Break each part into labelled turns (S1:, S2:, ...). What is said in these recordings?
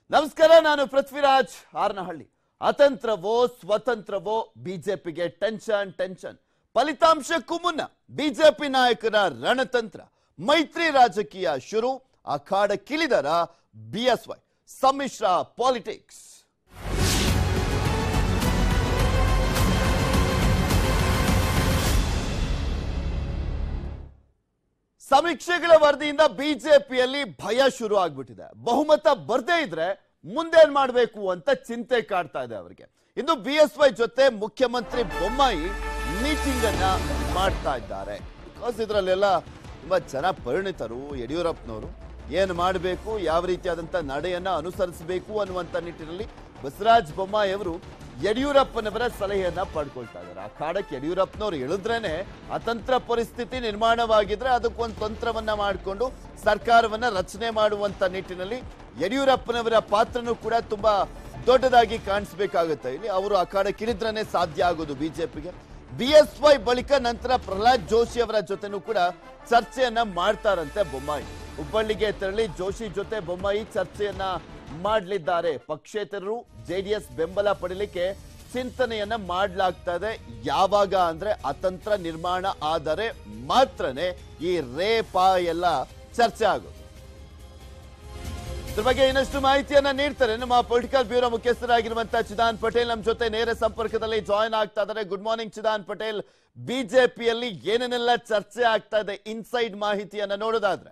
S1: ನಮಸ್ಕಾರ ನಾನು ಪೃಥ್ವಿರಾಜ್ ಹಾರನಹಳ್ಳಿ ಅತಂತ್ರವೋ ಸ್ವತಂತ್ರವೋ ಬಿಜೆಪಿಗೆ ಟೆನ್ಷನ್ ಟೆನ್ಷನ್ ಫಲಿತಾಂಶಕ್ಕೂ ಮುನ್ನ ಬಿಜೆಪಿ ನಾಯಕರ ರಣತಂತ್ರ ಮೈತ್ರಿ ರಾಜಕೀಯ ಶುರು ಅಖಾಡಕ್ಕಿಳಿದರ ಬಿಎಸ್ವೈ ಸಮ್ಮಿಶ್ರ ಪಾಲಿಟಿಕ್ಸ್ ಸಮೀಕ್ಷೆಗಳ ವರದಿಯಿಂದ ಬಿಜೆಪಿಯಲ್ಲಿ ಭಯ ಶುರು ಆಗ್ಬಿಟ್ಟಿದೆ ಬಹುಮತ ಬರ್ದೇ ಇದ್ರೆ ಮುಂದೇನ್ ಮಾಡ್ಬೇಕು ಅಂತ ಚಿಂತೆ ಕಾಡ್ತಾ ಇದೆ ಅವರಿಗೆ ಇನ್ನು ಬಿ ಎಸ್ ವೈ ಜೊತೆ ಮುಖ್ಯಮಂತ್ರಿ ಬೊಮ್ಮಾಯಿ ಮೀಟಿಂಗ್ ಅನ್ನ ಮಾಡ್ತಾ ಇದ್ದಾರೆ ಬಿಕಾಸ್ ಇದರಲ್ಲೆಲ್ಲ ತುಂಬಾ ಜನ ಪರಿಣಿತರು ಯಡಿಯೂರಪ್ಪನವರು ಏನು ಮಾಡಬೇಕು ಯಾವ ರೀತಿಯಾದಂಥ ನಡೆಯನ್ನ ಅನುಸರಿಸಬೇಕು ಅನ್ನುವಂಥ ನಿಟ್ಟಿನಲ್ಲಿ ಬಸವರಾಜ ಬೊಮ್ಮಾಯಿ ಅವರು ಯಡಿಯೂರಪ್ಪನವರ ಸಲಹೆಯನ್ನ ಪಡ್ಕೊಳ್ತಾ ಇದ್ದಾರೆ ಆ ಕಾಡಕ್ಕೆ ಯಡಿಯೂರಪ್ಪನವ್ರು ಇಳಿದ್ರೇನೆ ಅತಂತ್ರ ಪರಿಸ್ಥಿತಿ ನಿರ್ಮಾಣವಾಗಿದ್ರೆ ಅದಕ್ಕೊಂದು ತಂತ್ರವನ್ನ ಮಾಡಿಕೊಂಡು ಸರ್ಕಾರವನ್ನ ರಚನೆ ಮಾಡುವಂತ ನಿಟ್ಟಿನಲ್ಲಿ ಯಡಿಯೂರಪ್ಪನವರ ಪಾತ್ರನೂ ಕೂಡ ತುಂಬಾ ದೊಡ್ಡದಾಗಿ ಕಾಣಿಸ್ಬೇಕಾಗುತ್ತೆ ಇಲ್ಲಿ ಅವರು ಆ ಕಾಡಕ್ಕೆ ಇಳಿದ್ರೇನೆ ಸಾಧ್ಯ ಆಗೋದು ಬಿಜೆಪಿಗೆ ಬಿ ಎಸ್ ವೈ ಬಳಿಕ ನಂತರ ಪ್ರಹ್ಲಾದ್ ಜೋಶಿ ಅವರ ಜೊತೆನೂ ಕೂಡ ಚರ್ಚೆಯನ್ನ ಮಾಡ್ತಾರಂತೆ ಬೊಮ್ಮಾಯಿ ಹುಬ್ಬಳ್ಳಿಗೆ ತೆರಳಿ ಜೋಶಿ ಜೊತೆ ಬೊಮ್ಮಾಯಿ ಚರ್ಚೆಯನ್ನ ಮಾಡಲಿದ್ದಾರೆ ಪಕ್ಷೇತರರು ಜೆಡಿಎಸ್ ಬೆಂಬಲ ಪಡಲಿಕ್ಕೆ ಚಿಂತನೆಯನ್ನ ಮಾಡಲಾಗ್ತಾ ಇದೆ ಯಾವಾಗ ಅಂದ್ರೆ ಅತಂತ್ರ ನಿರ್ಮಾಣ ಆದರೆ ಮಾತ್ರನೇ ಈ ರೇ ಪಾ ಎಲ್ಲ ಚರ್ಚೆ ಆಗೋದು ಇದ್ರ ಬಗ್ಗೆ ಇನ್ನಷ್ಟು ಮಾಹಿತಿಯನ್ನ ನೀಡ್ತಾರೆ ನಮ್ಮ ಪೊಲಿಟಿಕಲ್ ಬ್ಯೂರೋ ಮುಖ್ಯಸ್ಥರಾಗಿರುವಂತಹ ಚಿದಾನ್ ಪಟೇಲ್ ನಮ್ಮ ಜೊತೆ ನೇರ ಸಂಪರ್ಕದಲ್ಲಿ ಜಾಯಿನ್ ಆಗ್ತಾ ಇದ್ದಾರೆ ಗುಡ್ ಮಾರ್ನಿಂಗ್ ಚಿದಾನ್ ಪಟೇಲ್ ಬಿಜೆಪಿಯಲ್ಲಿ ಏನೇನೆಲ್ಲ ಚರ್ಚೆ ಆಗ್ತಾ ಇದೆ ಇನ್ಸೈಡ್ ಮಾಹಿತಿಯನ್ನ ನೋಡೋದಾದ್ರೆ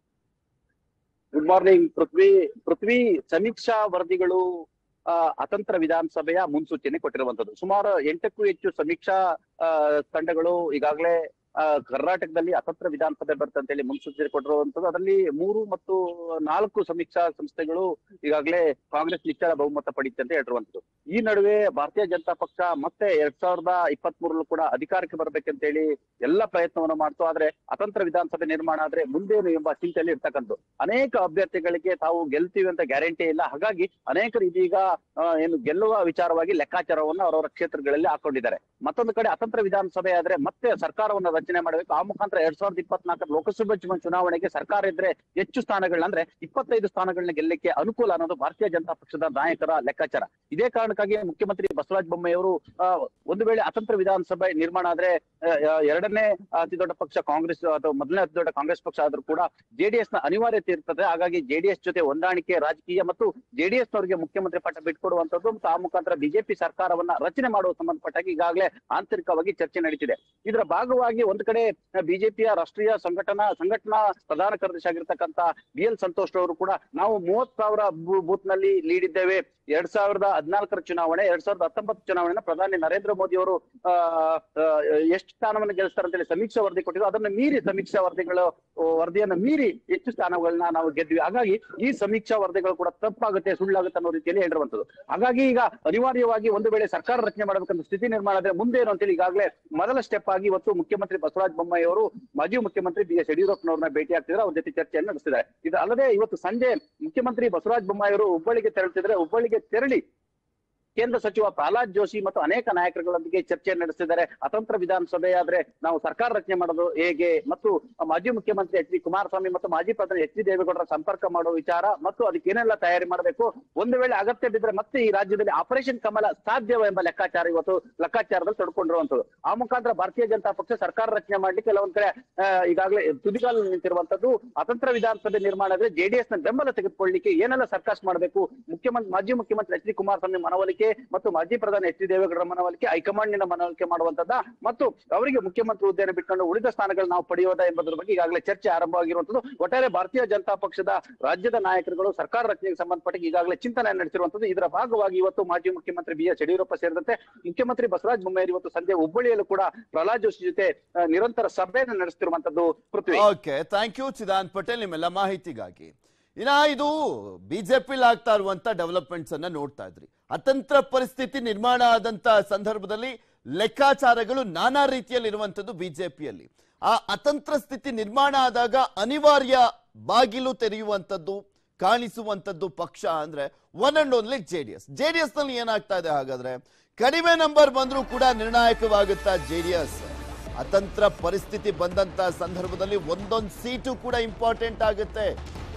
S2: ಗುಡ್ ಮಾರ್ನಿಂಗ್ ಪೃಥ್ವಿ ಪೃಥ್ವಿ ಸಮೀಕ್ಷಾ ವರದಿಗಳು ಆ, ಅತಂತ್ರ ವಿಧಾನಸಭೆಯ ಮುನ್ಸೂಚನೆ ಕೊಟ್ಟಿರುವಂತದ್ದು ಸುಮಾರು ಎಂಟಕ್ಕೂ ಹೆಚ್ಚು ಸಮೀಕ್ಷಾ ಆ, ತಂಡಗಳು ಈಗಾಗಲೇ ಆ, ಕರ್ನಾಟಕದಲ್ಲಿ ಅತಂತ್ರ ವಿಧಾನಸಭೆ ಬರುತ್ತೆ ಅಂತ ಹೇಳಿ ಮುನ್ಸೂಚನೆ ಕೊಟ್ಟಿರುವಂತದ್ದು ಅದರಲ್ಲಿ ಮೂರು ಮತ್ತು ನಾಲ್ಕು ಸಮೀಕ್ಷಾ ಸಂಸ್ಥೆಗಳು ಈಗಾಗಲೇ ಕಾಂಗ್ರೆಸ್ ನಿಚ್ಚಳ ಬಹುಮತ ಪಡೆಯುತ್ತೆ ಅಂತ ಹೇಳಿರುವಂತದ್ದು ಈ ನಡುವೆ ಭಾರತೀಯ ಜನತಾ ಪಕ್ಷ ಮತ್ತೆ ಎರಡ್ ಸಾವಿರದ ಇಪ್ಪತ್ತ್ ಮೂರಲ್ಲೂ ಕೂಡ ಅಧಿಕಾರಕ್ಕೆ ಬರ್ಬೇಕಂತ ಹೇಳಿ ಎಲ್ಲ ಪ್ರಯತ್ನವನ್ನು ಮಾಡ್ತು ಆದ್ರೆ ಅತಂತ್ರ ವಿಧಾನಸಭೆ ನಿರ್ಮಾಣ ಆದ್ರೆ ಮುಂದೇನು ಎಂಬ ಚಿಂತೆಯಲ್ಲಿ ಇರ್ತಕ್ಕಂಥದ್ದು ಅನೇಕ ಅಭ್ಯರ್ಥಿಗಳಿಗೆ ತಾವು ಗೆಲ್ತೀವಿ ಅಂತ ಗ್ಯಾರಂಟಿ ಇಲ್ಲ ಹಾಗಾಗಿ ಅನೇಕರು ಇದೀಗ ಆ, ಏನು ಗೆಲ್ಲುವ ವಿಚಾರವಾಗಿ ಲೆಕ್ಕಾಚಾರವನ್ನ ಅವರವರ ಕ್ಷೇತ್ರಗಳಲ್ಲಿ ಹಾಕೊಂಡಿದ್ದಾರೆ ಮತ್ತೊಂದು ಕಡೆ ಅತಂತ್ರ ವಿಧಾನಸಭೆ ಆದ್ರೆ ಮತ್ತೆ ಸರ್ಕಾರವನ್ನ ರಚನೆ ಮಾಡಬೇಕು ಆ ಮುಖಾಂತರ ಎರಡ್ ಸಾವಿರದ ಇಪ್ಪತ್ನಾಲ್ಕರ ಲೋಕಸಭಾ ಚುನಾವಣೆ- ಚುನಾವಣೆಗೆ ಸರ್ಕಾರ ಇದ್ರೆ ಹೆಚ್ಚು ಸ್ಥಾನಗಳನ್ನ ಅಂದ್ರೆ ಇಪ್ಪತ್ತೈದು ಸ್ಥಾನಗಳನ್ನ ಗೆಲ್ಲಕ್ಕೆ ಅನುಕೂಲ ಅನ್ನೋದು ಭಾರತೀಯ ಜನತಾ ಪಕ್ಷದ ನಾಯಕರ ಲೆಕ್ಕಾಚಾರ ಇದೇ ಕಾರಣಕ್ಕಾಗಿ ಮುಖ್ಯಮಂತ್ರಿ ಬಸವರಾಜ ಬೊಮ್ಮಾಯಿ ಅವರು ಆ, ಒಂದು ವೇಳೆ ಅತಂತ್ರ ವಿಧಾನಸಭೆ ನಿರ್ಮಾಣ ಆದ್ರೆ ಆ, ಆ, ಎರಡನೇ ಅತಿ ದೊಡ್ಡ ಪಕ್ಷ ಕಾಂಗ್ರೆಸ್ ಅಥವಾ ಮೊದಲನೇ ಅತಿ ದೊಡ್ಡ ಕಾಂಗ್ರೆಸ್ ಪಕ್ಷ ಆದ್ರೂ ಕೂಡ ಜೆಡಿಎಸ್ ನ ಅನಿವಾರ್ಯತೆ ಇರ್ತದೆ ಹಾಗಾಗಿ ಜೆಡಿಎಸ್ ಜೊತೆ ಹೊಂದಾಣಿಕೆ ರಾಜಕೀಯ ಮತ್ತು ಜೆಡಿಎಸ್ ನವರಿಗೆ ಮುಖ್ಯಮಂತ್ರಿ ಪಟ್ಟ ಬಿಟ್ಕೊಡುವಂತದ್ದು ಮತ್ತು ಆ ಮುಖಾಂತರ ಬಿಜೆಪಿ ಸರ್ಕಾರವನ್ನ ರಚನೆ ಮಾಡುವ ಸಂಬಂಧಪಟ್ಟಾಗಿ ಈಗಾಗಲೇ ಆಂತರಿಕವಾಗಿ ಚರ್ಚೆ ನಡೀತಿದೆ ಇದರ ಭಾಗವಾಗಿ ಒಂದು ಕಡೆ ಬಿಜೆಪಿಯ ರಾಷ್ಟ್ರೀಯ ಸಂಘಟನಾ ಸಂಘಟನಾ ಪ್ರಧಾನ ಕಾರ್ಯದರ್ಶಿ ಆಗಿರ್ತಕ್ಕಂತ ಬಿ ಎಲ್ ಸಂತೋಷ್ ಅವರು ಕೂಡ ನಾವು ಮೂವತ್ ಸಾವಿರ ಬೂತ್ ನಲ್ಲಿ ಲೀಡ್ ಇದ್ದೇವೆ ಎರಡ್ ಸಾವಿರದ ಹದಿನಾಲ್ಕರ ಚುನಾವಣೆ ಎರಡ್ ಸಾವಿರದ ಹತ್ತೊಂಬತ್ತು ಚುನಾವಣೆನ ಪ್ರಧಾನಿ ನರೇಂದ್ರ ಮೋದಿ ಅವರು ಆ, ಆ, ಎಷ್ಟು ಸ್ಥಾನವನ್ನು ಗೆಲ್ಲಿಸ್ತಾರೆ ಅಂತೇಳಿ ಸಮೀಕ್ಷಾ ವರದಿ ಕೊಟ್ಟಿದ್ರು ಅದನ್ನ ಮೀರಿ ಸಮೀಕ್ಷಾ ವರದಿಗಳು ಆ, ವರದಿಯನ್ನ ಮೀರಿ ಹೆಚ್ಚು ಸ್ಥಾನಗಳನ್ನ ನಾವು ಗೆದ್ವಿ ಹಾಗಾಗಿ ಈ ಸಮೀಕ್ಷಾ ವರದಿಗಳು ಕೂಡ ತಪ್ಪಾಗುತ್ತೆ ಸುಳ್ಳಾಗುತ್ತೆ ಅನ್ನೋ ರೀತಿಯಲ್ಲಿ ಹೇಳಿರುವಂತದ್ದು ಹಾಗಾಗಿ ಈಗ ಅನಿವಾರ್ಯವಾಗಿ ಒಂದು ವೇಳೆ ಸರ್ಕಾರ ರಚನೆ ಮಾಡಬೇಕಂತ ಸ್ಥಿತಿ ನಿರ್ಮಾಣ ಆದ್ರೆ ಮುಂದೆ ಏನು ಅಂತೇಳಿ ಈಗಾಗಲೇ ಮೊದಲ ಸ್ಟೆಪ್ ಆಗಿ ಇವತ್ತು ಮುಖ್ಯಮಂತ್ರಿ ಬಸವರಾಜ ಬೊಮ್ಮಾಯಿ ಅವರು ಮಾಜಿ ಮುಖ್ಯಮಂತ್ರಿ ಬಿ ಎಸ್ ಯಡಿಯೂರಪ್ಪನವ್ರನ್ನ ಭೇಟಿ ಆಗ್ತಿದ್ದಾರೆ ಅವ್ರ ಜೊತೆ ಚರ್ಚೆಯನ್ನು ನಡೆಸಿದ್ದಾರೆ ಇದು ಅಲ್ಲದೆ ಇವತ್ತು ಸಂಜೆ ಮುಖ್ಯಮಂತ್ರಿ ಬಸವರಾಜ ಬೊಮ್ಮಾಯಿ ಅವರು ಹುಬ್ಬಳ್ಳಿಗೆ ತೆರಳುತ್ತಿದ್ರೆ ಹುಬ್ಬಳ್ಳಿಗೆ ತೆರಳಿ ಕೇಂದ್ರ ಸಚಿವ ಪ್ರಹ್ಲಾದ್ ಜೋಶಿ ಮತ್ತು ಅನೇಕ ನಾಯಕರುಗಳೊಂದಿಗೆ ಚರ್ಚೆ ನಡೆಸಿದ್ದಾರೆ ಅತಂತ್ರ ವಿಧಾನಸಭೆ ಆದ್ರೆ ನಾವು ಸರ್ಕಾರ ರಚನೆ ಮಾಡೋದು ಹೇಗೆ ಮತ್ತು ಮಾಜಿ ಮುಖ್ಯಮಂತ್ರಿ ಎಚ್ ಡಿ ಕುಮಾರಸ್ವಾಮಿ ಮತ್ತು ಮಾಜಿ ಪ್ರಧಾನಿ ಎಚ್ ಡಿ ದೇವೇಗೌಡರ ಸಂಪರ್ಕ ಮಾಡುವ ವಿಚಾರ ಮತ್ತು ಅದಕ್ಕೆ ಏನೆಲ್ಲ ತಯಾರಿ ಮಾಡಬೇಕು ಒಂದು ವೇಳೆ ಅಗತ್ಯ ಬಿದ್ದರೆ ಮತ್ತೆ ಈ ರಾಜ್ಯದಲ್ಲಿ ಆಪರೇಷನ್ ಕಮಲ ಸಾಧ್ಯವ ಎಂಬ ಲೆಕ್ಕಾಚಾರ ಇವತ್ತು ಲೆಕ್ಕಾಚಾರದಲ್ಲಿ ತೊಡ್ಕೊಂಡಿರುವಂತದ್ದು ಆ ಮುಖಾಂತರ ಭಾರತೀಯ ಜನತಾ ಪಕ್ಷ ಸರ್ಕಾರ ರಚನೆ ಮಾಡ್ಲಿಕ್ಕೆ ಕೆಲವೊಂದ್ ಕಡೆ ಆ, ಈಗಾಗಲೇ ತುದಿಗಾಲು ನಿಂತಿರುವಂತದ್ದು ಅತಂತ್ರ ವಿಧಾನಸಭೆ ನಿರ್ಮಾಣ ಆದ್ರೆ ಜೆಡಿಎಸ್ ನ ಬೆಂಬಲ ತೆಗೆದುಕೊಳ್ಳಿಕ್ಕೆ ಏನೆಲ್ಲ ಸರ್ಕಾಸ ಮಾಡಬೇಕು ಮುಖ್ಯಮಂತ್ರಿ ಮಾಜಿ ಮುಖ್ಯಮಂತ್ರಿ ಎಚ್ ಡಿ ಕುಮಾರಸ್ವಾಮಿ ಮನವೊಲಿಕೆ ಮತ್ತು ಮಾಜಿ ಪ್ರಧಾನಿ ಎಚ್ ಡಿ ದೇವೇಗೌಡರ ಮನವೊಲಿಕೆ ಹೈಕಮಾಂಡ್ನ ಮನವೊಲಿಕೆ ಮಾಡುವಂತದ್ದ ಮತ್ತು ಅವರಿಗೆ ಮುಖ್ಯಮಂತ್ರಿ ಹುದ್ದೆಯನ್ನು ಬಿಟ್ಕೊಂಡು ಉಳಿದ ಸ್ಥಾನಗಳು ನಾವು ಪಡೆಯೋದಾ ಎಂಬುದರ ಬಗ್ಗೆ ಈಗಾಗಲೇ ಚರ್ಚೆ ಆರಂಭವಾಗಿರುವಂತದ್ದು ಒಟ್ಟಾರೆ ಭಾರತೀಯ ಜನತಾ ಪಕ್ಷದ ರಾಜ್ಯದ ನಾಯಕರುಗಳು ಸರ್ಕಾರ ರಚನೆಗೆ ಸಂಬಂಧಪಟ್ಟ ಈಗಾಗಲೇ ಚಿಂತನೆ ನಡೆಸಿರುವಂತದ್ದು ಇದರ ಭಾಗವಾಗಿ ಇವತ್ತು ಮಾಜಿ ಮುಖ್ಯಮಂತ್ರಿ ಬಿ ಎಸ್ ಯಡಿಯೂರಪ್ಪ ಸೇರಿದಂತೆ ಮುಖ್ಯಮಂತ್ರಿ ಬಸವರಾಜ ಬೊಮ್ಮಾಯಿ ಇವತ್ತು ಸಂಜೆ ಹುಬ್ಬಳ್ಳಿಯಲ್ಲೂ ಕೂಡ ಪ್ರಹ್ಲಾದ್ ಜೋಶಿ ಜೊತೆ ಆ, ನಿರಂತರ ಸಭೆಯನ್ನು ನಡೆಸುತ್ತಿರುವಂತದ್ದು Prithvi
S1: okay thank you Chidan Patel ನಿಮ್ಮೆಲ್ಲ ಮಾಹಿತಿಗಾಗಿ ಇನ್ನ ಇದು ಬಿಜೆಪಿಲಿ ಆಗ್ತಾ ಇರುವಂತ ಡೆವಲಪ್ಮೆಂಟ್ಸ್ ಅನ್ನ ನೋಡ್ತಾ ಇದ್ರಿ ಅತಂತ್ರ ಪರಿಸ್ಥಿತಿ ನಿರ್ಮಾಣ ಆದಂತ ಸಂದರ್ಭದಲ್ಲಿ ಲೆಕ್ಕಾಚಾರಗಳು ನಾನಾ ರೀತಿಯಲ್ಲಿ ಇರುವಂತದ್ದು ಬಿಜೆಪಿಯಲ್ಲಿ ಆ ಅತಂತ್ರ ಸ್ಥಿತಿ ನಿರ್ಮಾಣ ಆದಾಗ ಅನಿವಾರ್ಯ ಬಾಗಿಲು ತೆರೆಯುವಂತದ್ದು ಕಾಣಿಸುವಂತದ್ದು ಪಕ್ಷ ಅಂದ್ರೆ one and only JDS JDS ನಲ್ಲಿ ಏನಾಗ್ತಾ ಇದೆ ಹಾಗಾದ್ರೆ ಕಡಿಮೆ ನಂಬರ್ ಬಂದ್ರೂ ಕೂಡ ನಿರ್ಣಾಯಕವಾಗುತ್ತಾ ಜೆಡಿಎಸ್ ಅತಂತ್ರ ಪರಿಸ್ಥಿತಿ ಬಂದಂತ ಸಂದರ್ಭದಲ್ಲಿ ಒಂದೊಂದು ಸೀಟು ಕೂಡ ಇಂಪಾರ್ಟೆಂಟ್ ಆಗುತ್ತೆ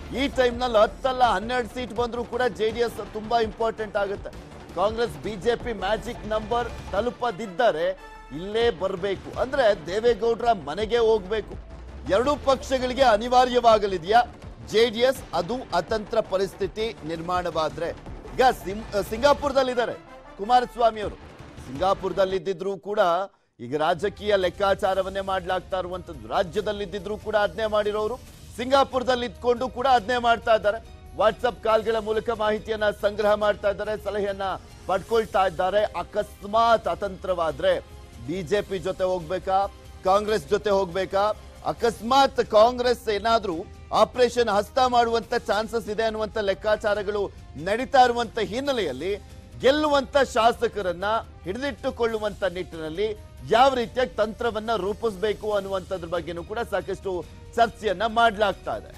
S1: ಈ ಟೈಮ್ನಲ್ಲಿ ಹತ್ತಲ್ಲ ಹನ್ನೆರಡು ಸೀಟ್ ಬಂದರೂ ಕೂಡ ಜೆ ಡಿ ಎಸ್ ತುಂಬಾ ಇಂಪಾರ್ಟೆಂಟ್ ಆಗುತ್ತೆ ಕಾಂಗ್ರೆಸ್ ಬಿಜೆಪಿ ಮ್ಯಾಜಿಕ್ ನಂಬರ್ ತಲುಪದಿದ್ದರೆ ಇಲ್ಲೇ ಬರಬೇಕು ಅಂದ್ರೆ ದೇವೇಗೌಡರ ಮನೆಗೆ ಹೋಗ್ಬೇಕು ಎರಡೂ ಪಕ್ಷಗಳಿಗೆ ಅನಿವಾರ್ಯವಾಗಲಿದೆಯಾ ಜೆಡಿಎಸ್ ಅದು ಅತಂತ್ರ ಪರಿಸ್ಥಿತಿ ನಿರ್ಮಾಣವಾದ್ರೆ ಈಗ ಸಿಂ- ಸಿಂಗಾಪುರದಲ್ಲಿದ್ದಾರೆ ಕುಮಾರಸ್ವಾಮಿ ಅವರು ಸಿಂಗಾಪುರದಲ್ಲಿದ್ದಿದ್ರು ಕೂಡ ಈಗ ರಾಜಕೀಯ ಲೆಕ್ಕಾಚಾರವನ್ನೇ ಮಾಡ್ಲಾಗ್ತಾ ಇರುವಂತದ್ದು ರಾಜ್ಯದಲ್ಲಿದ್ದಿದ್ರು ಕೂಡ ಅದನ್ನೇ ಮಾಡಿರೋರು ಸಿಂಗಾಪುರದಲ್ಲಿ ಇದ್ಕೊಂಡು ಕೂಡ ಅದನ್ನೇ ಮಾಡ್ತಾ ಇದ್ದಾರೆ ವಾಟ್ಸಪ್ ಕಾಲ್ಗಳ ಮೂಲಕ ಮಾಹಿತಿಯನ್ನ ಸಂಗ್ರಹ ಮಾಡ್ತಾ ಇದ್ದಾರೆ ಸಲಹೆಯನ್ನ ಪಡ್ಕೊಳ್ತಾ ಇದ್ದಾರೆ ಅಕಸ್ಮಾತ್ ಅತಂತ್ರವಾದ್ರೆ ಬಿಜೆಪಿ ಜೊತೆ ಹೋಗ್ಬೇಕಾ ಕಾಂಗ್ರೆಸ್ ಜೊತೆ ಹೋಗ್ಬೇಕಾ ಅಕಸ್ಮಾತ್ ಕಾಂಗ್ರೆಸ್ ಏನಾದ್ರೂ ಆಪರೇಷನ್ ಹಸ್ತ ಮಾಡುವಂತ ಚಾನ್ಸಸ್ ಇದೆ ಅನ್ನುವಂತ ಲೆಕ್ಕಾಚಾರಗಳು ನಡೀತಾ ಇರುವಂತ ಹಿನ್ನೆಲೆಯಲ್ಲಿ ಗೆಲ್ಲುವಂತ ಶಾಸಕರನ್ನ ಹಿಡಿದಿಟ್ಟುಕೊಳ್ಳುವಂತ ನಿಟ್ಟಿನಲ್ಲಿ ಯಾವ ರೀತಿಯ ತಂತ್ರವನ್ನ ರೂಪಿಸಬೇಕು ಅನ್ನುವಂಥದ್ರ ಬಗ್ಗೆನೂ ಕೂಡ ಸಾಕಷ್ಟು ಚರ್ಚೆಯನ್ನ ಮಾಡ್ಲಾಗ್ತಾ ಇದೆ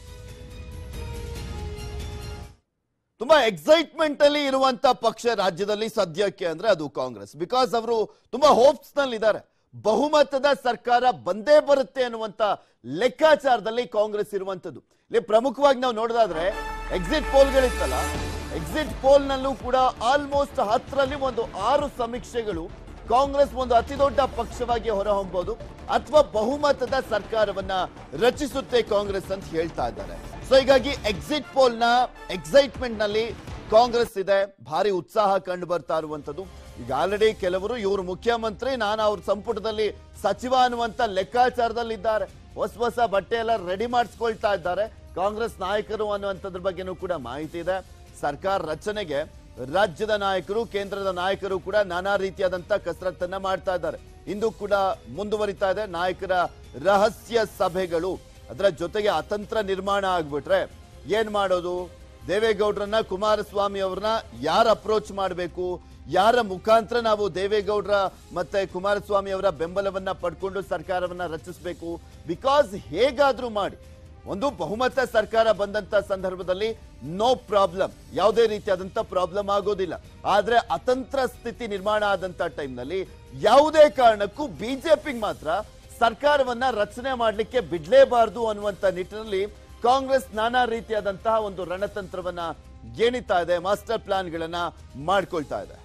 S1: ತುಂಬಾ ಎಕ್ಸೈಟ್ಮೆಂಟ್ ಅಲ್ಲಿ ಇರುವಂತ ಪಕ್ಷ ರಾಜ್ಯದಲ್ಲಿ ಸದ್ಯಕ್ಕೆ ಅಂದ್ರೆ ಅದು ಕಾಂಗ್ರೆಸ್ ಬಿಕಾಸ್ ಅವರು ತುಂಬಾ ಹೋಪ್ಸ್ ನಲ್ಲಿ ಇದ್ದಾರೆ ಬಹುಮತದ ಸರ್ಕಾರ ಬಂದೇ ಬರುತ್ತೆ ಅನ್ನುವಂತ ಲೆಕ್ಕಾಚಾರದಲ್ಲಿ ಕಾಂಗ್ರೆಸ್ ಇರುವಂತದ್ದು ಇಲ್ಲಿ ಪ್ರಮುಖವಾಗಿ ನಾವು ನೋಡೋದಾದ್ರೆ ಎಕ್ಸಿಟ್ ಪೋಲ್ಗಳಿತ್ತಲ್ಲ ಎಕ್ಸಿಟ್ ಪೋಲ್ ನಲ್ಲೂ ಕೂಡ ಆಲ್ಮೋಸ್ಟ್ ಹತ್ತರಲ್ಲಿ ಒಂದು ಆರು ಸಮೀಕ್ಷೆಗಳು ಕಾಂಗ್ರೆಸ್ ಒಂದು ಅತಿ ದೊಡ್ಡ ಪಕ್ಷವಾಗಿ ಹೊರಹೊಮ್ಮಬಹುದು ಅಥವಾ ಬಹುಮತದ ಸರ್ಕಾರವನ್ನ ರಚಿಸುತ್ತೆ ಕಾಂಗ್ರೆಸ್ ಅಂತ ಹೇಳ್ತಾ ಇದ್ದಾರೆ ಸೊ ಹೀಗಾಗಿ ಎಕ್ಸಿಟ್ ಪೋಲ್ ನ ಎಕ್ಸೈಟ್ಮೆಂಟ್ ನಲ್ಲಿ ಕಾಂಗ್ರೆಸ್ ಇದೆ ಭಾರಿ ಉತ್ಸಾಹ ಕಂಡು ಬರ್ತಾ ಇರುವಂತದ್ದು ಈಗ ಆಲ್ರೆಡಿ ಕೆಲವರು ಇವರು ಮುಖ್ಯಮಂತ್ರಿ ನಾನು ಅವ್ರ ಸಂಪುಟದಲ್ಲಿ ಸಚಿವ ಅನ್ನುವಂತ ಲೆಕ್ಕಾಚಾರದಲ್ಲಿದ್ದಾರೆ ಹೊಸ ಹೊಸ ಬಟ್ಟೆ ಎಲ್ಲ ರೆಡಿ ಮಾಡಿಸ್ಕೊಳ್ತಾ ಇದ್ದಾರೆ ಕಾಂಗ್ರೆಸ್ ನಾಯಕರು ಅನ್ನುವಂಥದ್ರ ಬಗ್ಗೆನೂ ಕೂಡ ಮಾಹಿತಿ ಇದೆ ಸರ್ಕಾರ ರಚನೆಗೆ ರಾಜ್ಯದ ನಾಯಕರು ಕೇಂದ್ರದ ನಾಯಕರು ಕೂಡ ನಾನಾ ರೀತಿಯಾದಂತ ಕಸರತ್ತನ್ನ ಮಾಡ್ತಾ ಇದ್ದಾರೆ ಇಂದು ಕೂಡ ಮುಂದುವರಿತಾ ಇದೆ ನಾಯಕರ ರಹಸ್ಯ ಸಭೆಗಳು ಅದರ ಜೊತೆಗೆ ಅತಂತ್ರ ನಿರ್ಮಾಣ ಆಗ್ಬಿಟ್ರೆ ಏನ್ ಮಾಡೋದು ದೇವೇಗೌಡರನ್ನ ಕುಮಾರಸ್ವಾಮಿ ಅವ್ರನ್ನ ಯಾರು ಅಪ್ರೋಚ್ ಮಾಡಬೇಕು ಯಾರ ಮುಖಾಂತರ ನಾವು ದೇವೇಗೌಡರ ಮತ್ತೆ ಕುಮಾರಸ್ವಾಮಿ ಅವರ ಬೆಂಬಲವನ್ನ ಪಡ್ಕೊಂಡು ಸರ್ಕಾರವನ್ನ ರಚಿಸಬೇಕು ಬಿಕಾಸ್ ಹೇಗಾದ್ರೂ ಮಾಡಿ ಒಂದು ಬಹುಮತ ಸರ್ಕಾರ ಬಂದಂತ ಸಂದರ್ಭದಲ್ಲಿ ನೋ ಪ್ರಾಬ್ಲಮ್ ಯಾವುದೇ ರೀತಿಯಾದಂತ ಪ್ರಾಬ್ಲಮ್ ಆಗೋದಿಲ್ಲ ಆದ್ರೆ ಅತಂತ್ರ ಸ್ಥಿತಿ ನಿರ್ಮಾಣ ಆದಂತ ಟೈಮ್ನಲ್ಲಿ ಯಾವುದೇ ಕಾರಣಕ್ಕೂ ಬಿಜೆಪಿಗೆ ಮಾತ್ರ ಸರ್ಕಾರವನ್ನ ರಚನೆ ಮಾಡಲಿಕ್ಕೆ ಬಿಡ್ಲೇಬಾರದು ಅನ್ನುವಂತ ನಿಟ್ಟಿನಲ್ಲಿ ಕಾಂಗ್ರೆಸ್ ನಾನಾ ರೀತಿಯಾದಂತಹ ಒಂದು ರಣತಂತ್ರವನ್ನ ಗೆಣಿತಾ ಇದೆ ಮಾಸ್ಟರ್ ಪ್ಲಾನ್ಗಳನ್ನ ಮಾಡ್ಕೊಳ್ತಾ ಇದೆ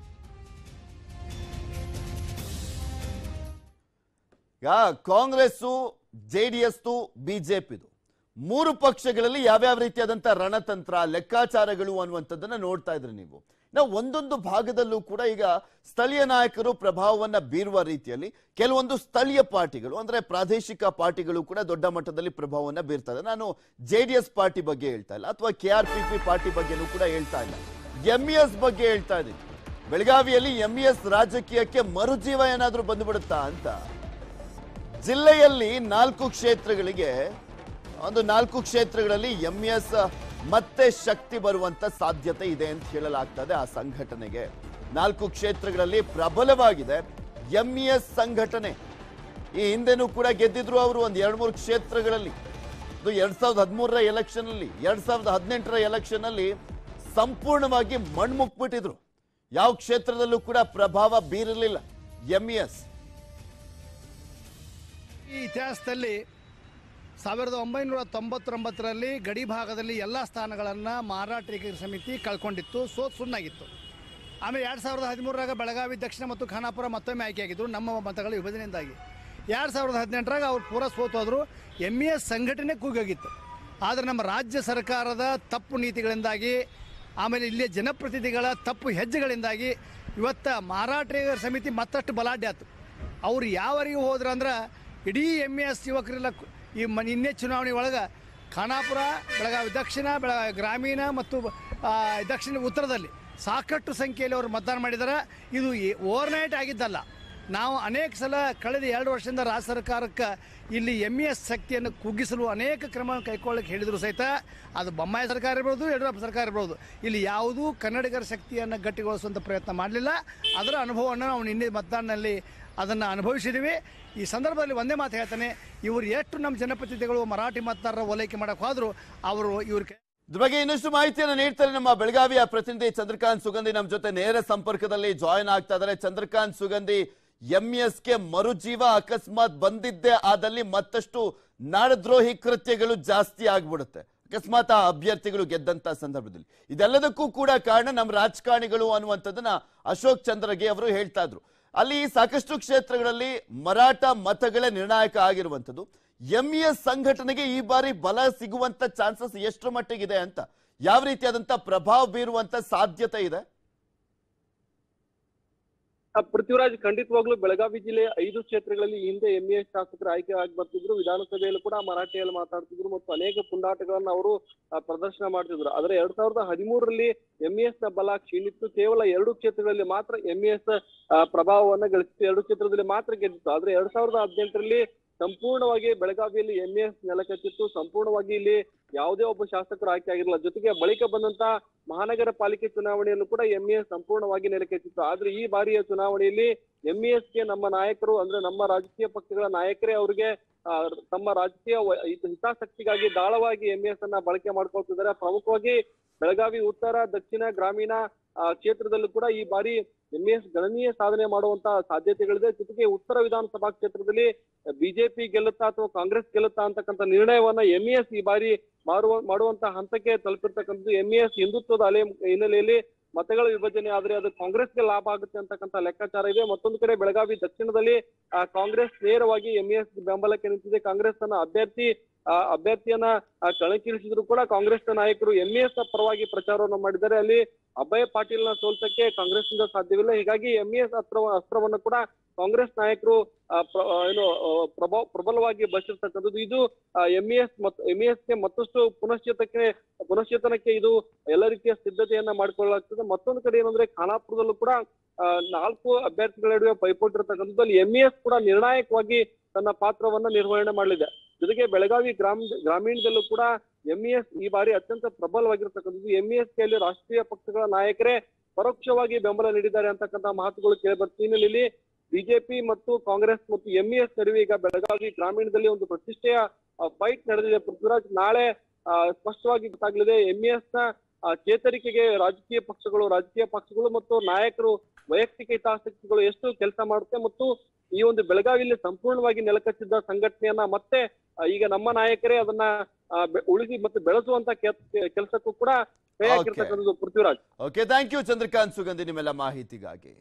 S1: ಈಗ ಕಾಂಗ್ರೆಸ್ಸು ಜೆ ಡಿ ಎಸ್ ಬಿಜೆಪಿದು ಮೂರು ಪಕ್ಷಗಳಲ್ಲಿ ಯಾವ್ಯಾವ ರೀತಿಯಾದಂತ ರಣತಂತ್ರ ಲೆಕ್ಕಾಚಾರಗಳು ಅನ್ನುವಂಥದ್ದನ್ನ ನೋಡ್ತಾ ಇದ್ರಿ ನೀವು ನಾವು ಒಂದೊಂದು ಭಾಗದಲ್ಲೂ ಕೂಡ ಈಗ ಸ್ಥಳೀಯ ನಾಯಕರು ಪ್ರಭಾವವನ್ನ ಬೀರುವ ರೀತಿಯಲ್ಲಿ ಕೆಲವೊಂದು ಸ್ಥಳೀಯ ಪಾರ್ಟಿಗಳು ಅಂದ್ರೆ ಪ್ರಾದೇಶಿಕ ಪಾರ್ಟಿಗಳು ಕೂಡ ದೊಡ್ಡ ಮಟ್ಟದಲ್ಲಿ ಪ್ರಭಾವವನ್ನ ಬೀರ್ತಾ ಇದೆ ನಾನು ಜೆ ಡಿ ಎಸ್ ಪಾರ್ಟಿ ಬಗ್ಗೆ ಹೇಳ್ತಾ ಇಲ್ಲ ಅಥವಾ K R P P party ಬಗ್ಗೆನೂ ಕೂಡ ಹೇಳ್ತಾ ಇಲ್ಲ ಎಂ ಎಸ್ ಬಗ್ಗೆ ಹೇಳ್ತಾ ಇದ್ದೀನಿ ಬೆಳಗಾವಿಯಲ್ಲಿ ಎಂ ಎಸ್ ರಾಜಕೀಯಕ್ಕೆ ಮರುಜೀವ ಏನಾದ್ರೂ ಬಂದ್ಬಿಡುತ್ತಾ ಅಂತ ಜಿಲ್ಲೆಯಲ್ಲಿ ನಾಲ್ಕು ಕ್ಷೇತ್ರಗಳಿಗೆ ಒಂದು ನಾಲ್ಕು ಕ್ಷೇತ್ರಗಳಲ್ಲಿ ಎಂ ಎಸ್ ಮತ್ತೆ ಶಕ್ತಿ ಬರುವಂತ ಸಾಧ್ಯತೆ ಇದೆ ಅಂತ ಹೇಳಲಾಗ್ತದೆ ಆ ಸಂಘಟನೆಗೆ ನಾಲ್ಕು ಕ್ಷೇತ್ರಗಳಲ್ಲಿ ಪ್ರಬಲವಾಗಿದೆ ಎಂ ಎಸ್ ಸಂಘಟನೆ ಈ ಹಿಂದೆನೂ ಕೂಡ ಗೆದ್ದಿದ್ರು ಅವರು ಒಂದು ಎರಡು ಮೂರು ಕ್ಷೇತ್ರಗಳಲ್ಲಿ ಇದು ಎರಡ್ ಸಾವಿರದ ಹದಿಮೂರರ ಎಲೆಕ್ಷನ್ ಅಲ್ಲಿ ಎರಡ್ ಸಾವಿರದ ಹದಿನೆಂಟರ ಎಲೆಕ್ಷನ್ ಅಲ್ಲಿ ಸಂಪೂರ್ಣವಾಗಿ ಮಣ್ಮುಕ್ಬಿಟ್ಟಿದ್ರು ಯಾವ ಕ್ಷೇತ್ರದಲ್ಲೂ ಕೂಡ ಪ್ರಭಾವ ಬೀರಲಿಲ್ಲ ಎಂ ಎಸ್
S3: ಈ ಇತಿಹಾಸದಲ್ಲಿ ಸಾವಿರದ ಒಂಬೈನೂರ ತೊಂಬತ್ತೊಂಬತ್ತರಲ್ಲಿ ಗಡಿ ಭಾಗದಲ್ಲಿ ಎಲ್ಲ ಸ್ಥಾನಗಳನ್ನು ಮಾರಾಟಗಾರ ಸಮಿತಿ ಕಳ್ಕೊಂಡಿತ್ತು ಸೋತ್ ಸುಣ್ಣಾಗಿತ್ತು ಆಮೇಲೆ ಎರಡು ಸಾವಿರದ ಹದಿಮೂರರಾಗ ಬೆಳಗಾವಿ ದಕ್ಷಿಣ ಮತ್ತು ಖಾನಾಪುರ ಮತ್ತೊಮ್ಮೆ ಆಯ್ಕೆಯಾಗಿದ್ದರು ನಮ್ಮ ಮತಗಳ ವಿಭಜನೆಯಿಂದಾಗಿ ಎರಡು ಸಾವಿರದ ಹದಿನೆಂಟರಾಗ ಅವ್ರು ಪೂರ ಸೋತು ಹೋದರು ಎಮ್ ಇ ಎಸ್ ಸಂಘಟನೆ ಕೂಗೋಗಿತ್ತು ಆದರೆ ನಮ್ಮ ರಾಜ್ಯ ಸರ್ಕಾರದ ತಪ್ಪು ನೀತಿಗಳಿಂದಾಗಿ ಆಮೇಲೆ ಇಲ್ಲಿಯ ಜನಪ್ರತಿನಿಧಿಗಳ ತಪ್ಪು ಹೆಜ್ಜೆಗಳಿಂದಾಗಿ ಇವತ್ತ ಮಾರಾಟಗಾರ ಸಮಿತಿ ಮತ್ತಷ್ಟು ಬಲಾಢ್ಯ ಆಯ್ತು ಅವ್ರು ಯಾವರೆಗೂ ಹೋದ್ರಂದ್ರೆ ಇಡೀ ಎಮ್ ಎಸ್ ಯುವಕರೆಲ್ಲ ಕು- ಈ ಮ ನಿನ್ನೆ ಚುನಾವಣೆ ಒಳಗೆ ಖಾನಾಪುರ ಬೆಳಗಾವಿ ದಕ್ಷಿಣ ಬೆಳಗಾವಿ ಗ್ರಾಮೀಣ ಮತ್ತು ಆ, ದಕ್ಷಿಣ ಉತ್ತರದಲ್ಲಿ ಸಾಕಷ್ಟು ಸಂಖ್ಯೆಯಲ್ಲಿ ಅವರು ಮತದಾನ ಮಾಡಿದ್ದಾರೆ ಇದು ಓವರ್ನೈಟ್ ಆಗಿದ್ದಲ್ಲ ನಾವು ಅನೇಕ ಸಲ ಕಳೆದ ಎರಡು ವರ್ಷದಿಂದ ರಾಜ್ಯ ಸರ್ಕಾರಕ್ಕೆ ಇಲ್ಲಿ ಎಮ್ ಇ ಎಸ್ ಶಕ್ತಿಯನ್ನು ಕುಗ್ಗಿಸಲು ಅನೇಕ ಕ್ರಮ ಕೈಗೊಳ್ಳಕ್ಕೆ ಹೇಳಿದ್ರು ಸಹಿತ ಅದು ಬೊಮ್ಮಾಯಿ ಸರ್ಕಾರ ಇರ್ಬೋದು ಯಡಿಯೂರಪ್ಪ ಸರ್ಕಾರ ಇರ್ಬೋದು ಇಲ್ಲಿ ಯಾವುದೂ ಕನ್ನಡಿಗರ ಶಕ್ತಿಯನ್ನು ಗಟ್ಟಿಗೊಳಿಸುವಂಥ ಪ್ರಯತ್ನ ಮಾಡಲಿಲ್ಲ ಅದರ ಅನುಭವವನ್ನು ನಾವು ನಿನ್ನೆ ಮತದಾನದಲ್ಲಿ ಅದನ್ನು ಅನುಭವಿಸಿದ್ದೀವಿ ಈ ಸಂದರ್ಭದಲ್ಲಿ ಒಂದೇ ಮಾತು ಹೇಳ್ತಾನೆ ಇವರು ಎಷ್ಟು ನಮ್ಮ ಜನಪ್ರತಿನಿಧಿಗಳು ಮರಾಠಿ ಮತದಾರರ ಓಲೈಕೆ ಮಾಡೋಕೆ ಹೋದ್ರು ಅವರು ಇವ್ರ ಕೈ-
S1: ಇದ್ರ ಬಗ್ಗೆ ಇನ್ನಷ್ಟು ಮಾಹಿತಿಯನ್ನು ನೀಡ್ತಾರೆ ನಮ್ಮ ಬೆಳಗಾವಿಯ ಪ್ರತಿನಿಧಿ ಚಂದ್ರಕಾಂತ್ ಸುಗಂಧಿ ನಮ್ಮ ಜೊತೆ ನೇರ ಸಂಪರ್ಕದಲ್ಲಿ ಜಾಯಿನ್ ಆಗ್ತಾ ಇದ್ದಾರೆ ಚಂದ್ರಕಾಂತ್ ಸುಗಂಧಿ ಎಂ ಎಸ್ ಗೆ ಮರುಜೀವ ಅಕಸ್ಮಾತ್ ಬಂದಿದ್ದೇ ಆದಲ್ಲಿ ಮತ್ತಷ್ಟು ನಾಡದ್ರೋಹಿ ಕೃತ್ಯಗಳು ಜಾಸ್ತಿ ಆಗ್ಬಿಡುತ್ತೆ ಅಕಸ್ಮಾತ್ ಆ ಅಭ್ಯರ್ಥಿಗಳು ಗೆದ್ದಂತ ಸಂದರ್ಭದಲ್ಲಿ ಇದೆಲ್ಲದಕ್ಕೂ ಕೂಡ ಕಾರಣ ನಮ್ಮ ರಾಜಕಾರಣಿಗಳು ಅನ್ನುವಂಥದ್ದನ್ನ ಅಶೋಕ್ ಚಂದ್ರಗೆ ಅವರು ಹೇಳ್ತಾ ಇದ್ರು ಅಲ್ಲಿ ಸಾಕಷ್ಟು ಕ್ಷೇತ್ರಗಳಲ್ಲಿ ಮರಾಠ ಮತಗಳೇ ನಿರ್ಣಾಯಕ ಆಗಿರುವಂಥದ್ದು ಎಂ ಎಸ್ ಸಂಘಟನೆಗೆ ಈ ಬಾರಿ ಬಲ ಸಿಗುವಂತ ಚಾನ್ಸಸ್ ಎಷ್ಟು ಮಟ್ಟಿಗಿದೆ ಅಂತ ಯಾವ ರೀತಿಯಾದಂತ ಪ್ರಭಾವ ಬೀರುವಂತ ಸಾಧ್ಯತೆ ಇದೆ
S4: ಆ, ಪೃಥ್ವಿರಾಜ್ ಖಂಡಿತವಾಗ್ಲೂ ಬೆಳಗಾವಿ ಜಿಲ್ಲೆಯ ಐದು ಕ್ಷೇತ್ರಗಳಲ್ಲಿ ಈ ಹಿಂದೆ ಎಂಇಎಸ್ ಶಾಸಕರು ಆಯ್ಕೆ ಆಗಿ ಬರ್ತಿದ್ರು ವಿಧಾನಸಭೆಯಲ್ಲೂ ಕೂಡ ಮರಾಠಿಯಲ್ಲಿ ಮಾತಾಡ್ತಿದ್ರು ಮತ್ತು ಅನೇಕ ಪುಂಡಾಟಗಳನ್ನ ಅವರು ಆ, ಪ್ರದರ್ಶನ ಮಾಡ್ತಿದ್ರು ಆದ್ರೆ ಎರಡ್ ಸಾವಿರದ ಹದಿಮೂರರಲ್ಲಿ ಎಂಇಎಸ್ ನ ಬಲ ಕ್ಷೀಣಿತ್ತು ಕೇವಲ ಎರಡು ಕ್ಷೇತ್ರಗಳಲ್ಲಿ ಮಾತ್ರ ಎಂಇಎಸ್ ಪ್ರಭಾವವನ್ನ ಗಳಿಸಿತ್ತು ಎರಡು ಕ್ಷೇತ್ರದಲ್ಲಿ ಮಾತ್ರ ಗೆದ್ದಿತ್ತು ಆದ್ರೆ ಎರಡ್ ಸಾವಿರದ ಹದಿನೆಂಟರಲ್ಲಿ ಸಂಪೂರ್ಣವಾಗಿ ಬೆಳಗಾವಿಯಲ್ಲಿ ಎಂಇಎಸ್ ನೆಲಕಚ್ಚಿತ್ತು ಸಂಪೂರ್ಣವಾಗಿ ಇಲ್ಲಿ ಯಾವುದೇ ಒಬ್ಬ ಶಾಸಕರು ಆಯ್ಕೆ ಆಗಿರಲಿಲ್ಲ ಜೊತೆಗೆ ಬಳಿಕ ಬಂದಂತ ಮಹಾನಗರ ಪಾಲಿಕೆ ಚುನಾವಣೆಯಲ್ಲೂ ಕೂಡ ಎಂಇಎಸ್ ಸಂಪೂರ್ಣವಾಗಿ ನೆಲಕೆಚ್ಚಿತ್ತು ಆದ್ರೆ ಈ ಬಾರಿಯ ಚುನಾವಣೆಯಲ್ಲಿ ಎಂಇಎಸ್ ಗೆ ನಮ್ಮ ನಾಯಕರು ಅಂದ್ರೆ ನಮ್ಮ ರಾಜಕೀಯ ಪಕ್ಷಗಳ ನಾಯಕರೇ ಅವರಿಗೆ ಆ, ತಮ್ಮ ರಾಜಕೀಯ ವ- ಹಿತ- ಹಿತಾಸಕ್ತಿಗಾಗಿ ದಾಳವಾಗಿ ಎಂಇಎಸ್ ಅನ್ನ ಬಳಕೆ ಮಾಡ್ಕೊಳ್ತಿದ್ದಾರೆ ಪ್ರಮುಖವಾಗಿ ಬೆಳಗಾವಿ ಉತ್ತರ ದಕ್ಷಿಣ ಗ್ರಾಮೀಣ ಆ, ಕ್ಷೇತ್ರದಲ್ಲೂ ಕೂಡ ಈ ಬಾರಿ ಎಂಇಎಸ್ ಗಣನೀಯ ಸಾಧನೆ ಮಾಡುವಂತ ಸಾಧ್ಯತೆಗಳಿದೆ ಜೊತೆಗೆ ಉತ್ತರ ವಿಧಾನಸಭಾ ಕ್ಷೇತ್ರದಲ್ಲಿ ಬಿಜೆಪಿ ಗೆಲ್ಲುತ್ತಾ ಅಥವಾ ಕಾಂಗ್ರೆಸ್ ಗೆಲ್ಲುತ್ತಾ ಅಂತಕ್ಕಂಥ ನಿರ್ಣಯವನ್ನ ಎಂಇಎಸ್ ಈ ಬಾರಿ ಮಾರುವ ಮಾಡುವಂತ ಹಂತಕ್ಕೆ ತಲುಪಿರ್ತಕ್ಕಂಥದ್ದು ಎಂಇಎಸ್ ಹಿಂದುತ್ವದ ಅಲೆ ಹಿನ್ನೆಲೆಯಲ್ಲಿ ಮತಗಳ ವಿಭಜನೆ ಆದ್ರೆ ಅದು ಕಾಂಗ್ರೆಸ್ಗೆ ಲಾಭ ಆಗುತ್ತೆ ಅಂತಕ್ಕಂಥ ಲೆಕ್ಕಾಚಾರ ಇದೆ ಮತ್ತೊಂದು ಕಡೆ ಬೆಳಗಾವಿ ದಕ್ಷಿಣದಲ್ಲಿ ಆ, ಕಾಂಗ್ರೆಸ್ ನೇರವಾಗಿ ಎಂಇಎಸ್ ಬೆಂಬಲಕ್ಕೆ ನಿಂತಿದೆ ಕಾಂಗ್ರೆಸ್ ತನ್ನ ಅಭ್ಯರ್ಥಿ ಆ, ಅಭ್ಯರ್ಥಿಯನ್ನ ಆ, ಕಣಕ್ಕಿಳಿಸಿದ್ರು ಕೂಡ ಕಾಂಗ್ರೆಸ್ ನಾಯಕರು ಎಂಇಎಸ್ ಪರವಾಗಿ ಪ್ರಚಾರವನ್ನು ಮಾಡಿದ್ದಾರೆ ಅಲ್ಲಿ ಅಭಯ ಪಾಟೀಲ್ನ ಸೋಲ್ಸಕ್ಕೆ ಕಾಂಗ್ರೆಸ್ನಿಂದ ಸಾಧ್ಯವಿಲ್ಲ ಹೀಗಾಗಿ ಎಂಇಎಸ್ ಅಸ್ತ್ರ ಅಸ್ತ್ರವನ್ನು ಕೂಡ ಕಾಂಗ್ರೆಸ್ ನಾಯಕರು ಆ, ಪ್ರ- ಆ, ಏನು ಆ, ಪ್ರಭಾವ ಪ್ರಬಲವಾಗಿ ಬಸಿರ್ತಕ್ಕಂಥದ್ದು ಇದು ಎಂಇಎಸ್ ಮತ್ತು ಎಂಇಎಸ್ ಗೆ ಮತ್ತಷ್ಟು ಪುನಶ್ಚೇತಕ್ಕೆ ಪುನಶ್ಚೇತನಕ್ಕೆ ಇದು ಎಲ್ಲ ರೀತಿಯ ಸಿದ್ಧತೆಯನ್ನ ಮಾಡಿಕೊಳ್ಳಲಾಗ್ತದೆ ಮತ್ತೊಂದು ಕಡೆ ಏನಂದ್ರೆ ಖಾನಾಪುರದಲ್ಲೂ ಕೂಡ ಆ, ನಾಲ್ಕು ಅಭ್ಯರ್ಥಿಗಳ ನಡುವೆ ಪೈಪೋಟಿ ಇರತಕ್ಕಂಥದ್ದು ಅಲ್ಲಿ ಎಂಇಎಸ್ ಕೂಡ ನಿರ್ಣಾಯಕವಾಗಿ ತನ್ನ ಪಾತ್ರವನ್ನ ನಿರ್ವಹಣೆ ಮಾಡಲಿದೆ ಜೊತೆಗೆ ಬೆಳಗಾವಿ ಗ್ರಾಮ ಗ್ರಾಮೀಣದಲ್ಲೂ ಕೂಡ ಎಂಇಎಸ್ ಈ ಬಾರಿ ಅತ್ಯಂತ ಪ್ರಬಲವಾಗಿರ್ತಕ್ಕಂಥದ್ದು ಎಂಇಎಸ್ ಗೆ ಅಲ್ಲಿ ರಾಷ್ಟ್ರೀಯ ಪಕ್ಷಗಳ ನಾಯಕರೇ ಪರೋಕ್ಷವಾಗಿ ಬೆಂಬಲ ನೀಡಿದ್ದಾರೆ ಅಂತಕ್ಕಂಥ ಮಾತುಗಳು ಕೇಳಿಬರ್ತೀನಿ ಹಿನ್ನೆಲೆಯಲ್ಲಿ ಬಿಜೆಪಿ ಮತ್ತು ಕಾಂಗ್ರೆಸ್ ಮತ್ತು ಎಂಇಎಸ್ ನಡುವೆ ಈಗ ಬೆಳಗಾವಿ ಗ್ರಾಮೀಣದಲ್ಲಿ ಒಂದು ಪ್ರತಿಷ್ಠೆಯ ಫೈಟ್ ನಡೆದಿದೆ ಪೃಥ್ವಿರಾಜ್ ನಾಳೆ ಆ, ಸ್ಪಷ್ಟವಾಗಿ ಗೊತ್ತಾಗಲಿದೆ ಎಂಇಎಸ್ ನ ಆ, ಚೇತರಿಕೆಗೆ ರಾಜಕೀಯ ಪಕ್ಷಗಳು ರಾಜಕೀಯ ಪಕ್ಷಗಳು ಮತ್ತು ನಾಯಕರು ವೈಯಕ್ತಿಕ ಹಿತಾಸಕ್ತಿಗಳು ಎಷ್ಟು ಕೆಲಸ ಮಾಡುತ್ತೆ ಮತ್ತು ಈ ಒಂದು ಬೆಳಗಾವಿಯಲ್ಲಿ ಸಂಪೂರ್ಣವಾಗಿ ನೆಲಕಚ್ಚಿದ್ದ ಸಂಘಟನೆಯನ್ನ ಮತ್ತೆ ಆ, ಈಗ ನಮ್ಮ ನಾಯಕರೇ ಅದನ್ನ ಆ, ಬೆ- ಉಳಿಸಿ ಮತ್ತು ಬೆಳೆಸುವಂತ ಕೆಲಸಕ್ಕೂ ಕೂಡ ಕೈ
S1: Okay.
S4: ಹಾಕಿರ್ತಕ್ಕಂಥದ್ದು Prithviraj
S1: okay thank you Chandrakant Sugandhi ನಿಮ್ಮೆಲ್ಲ ಮಾಹಿತಿಗಾಗಿ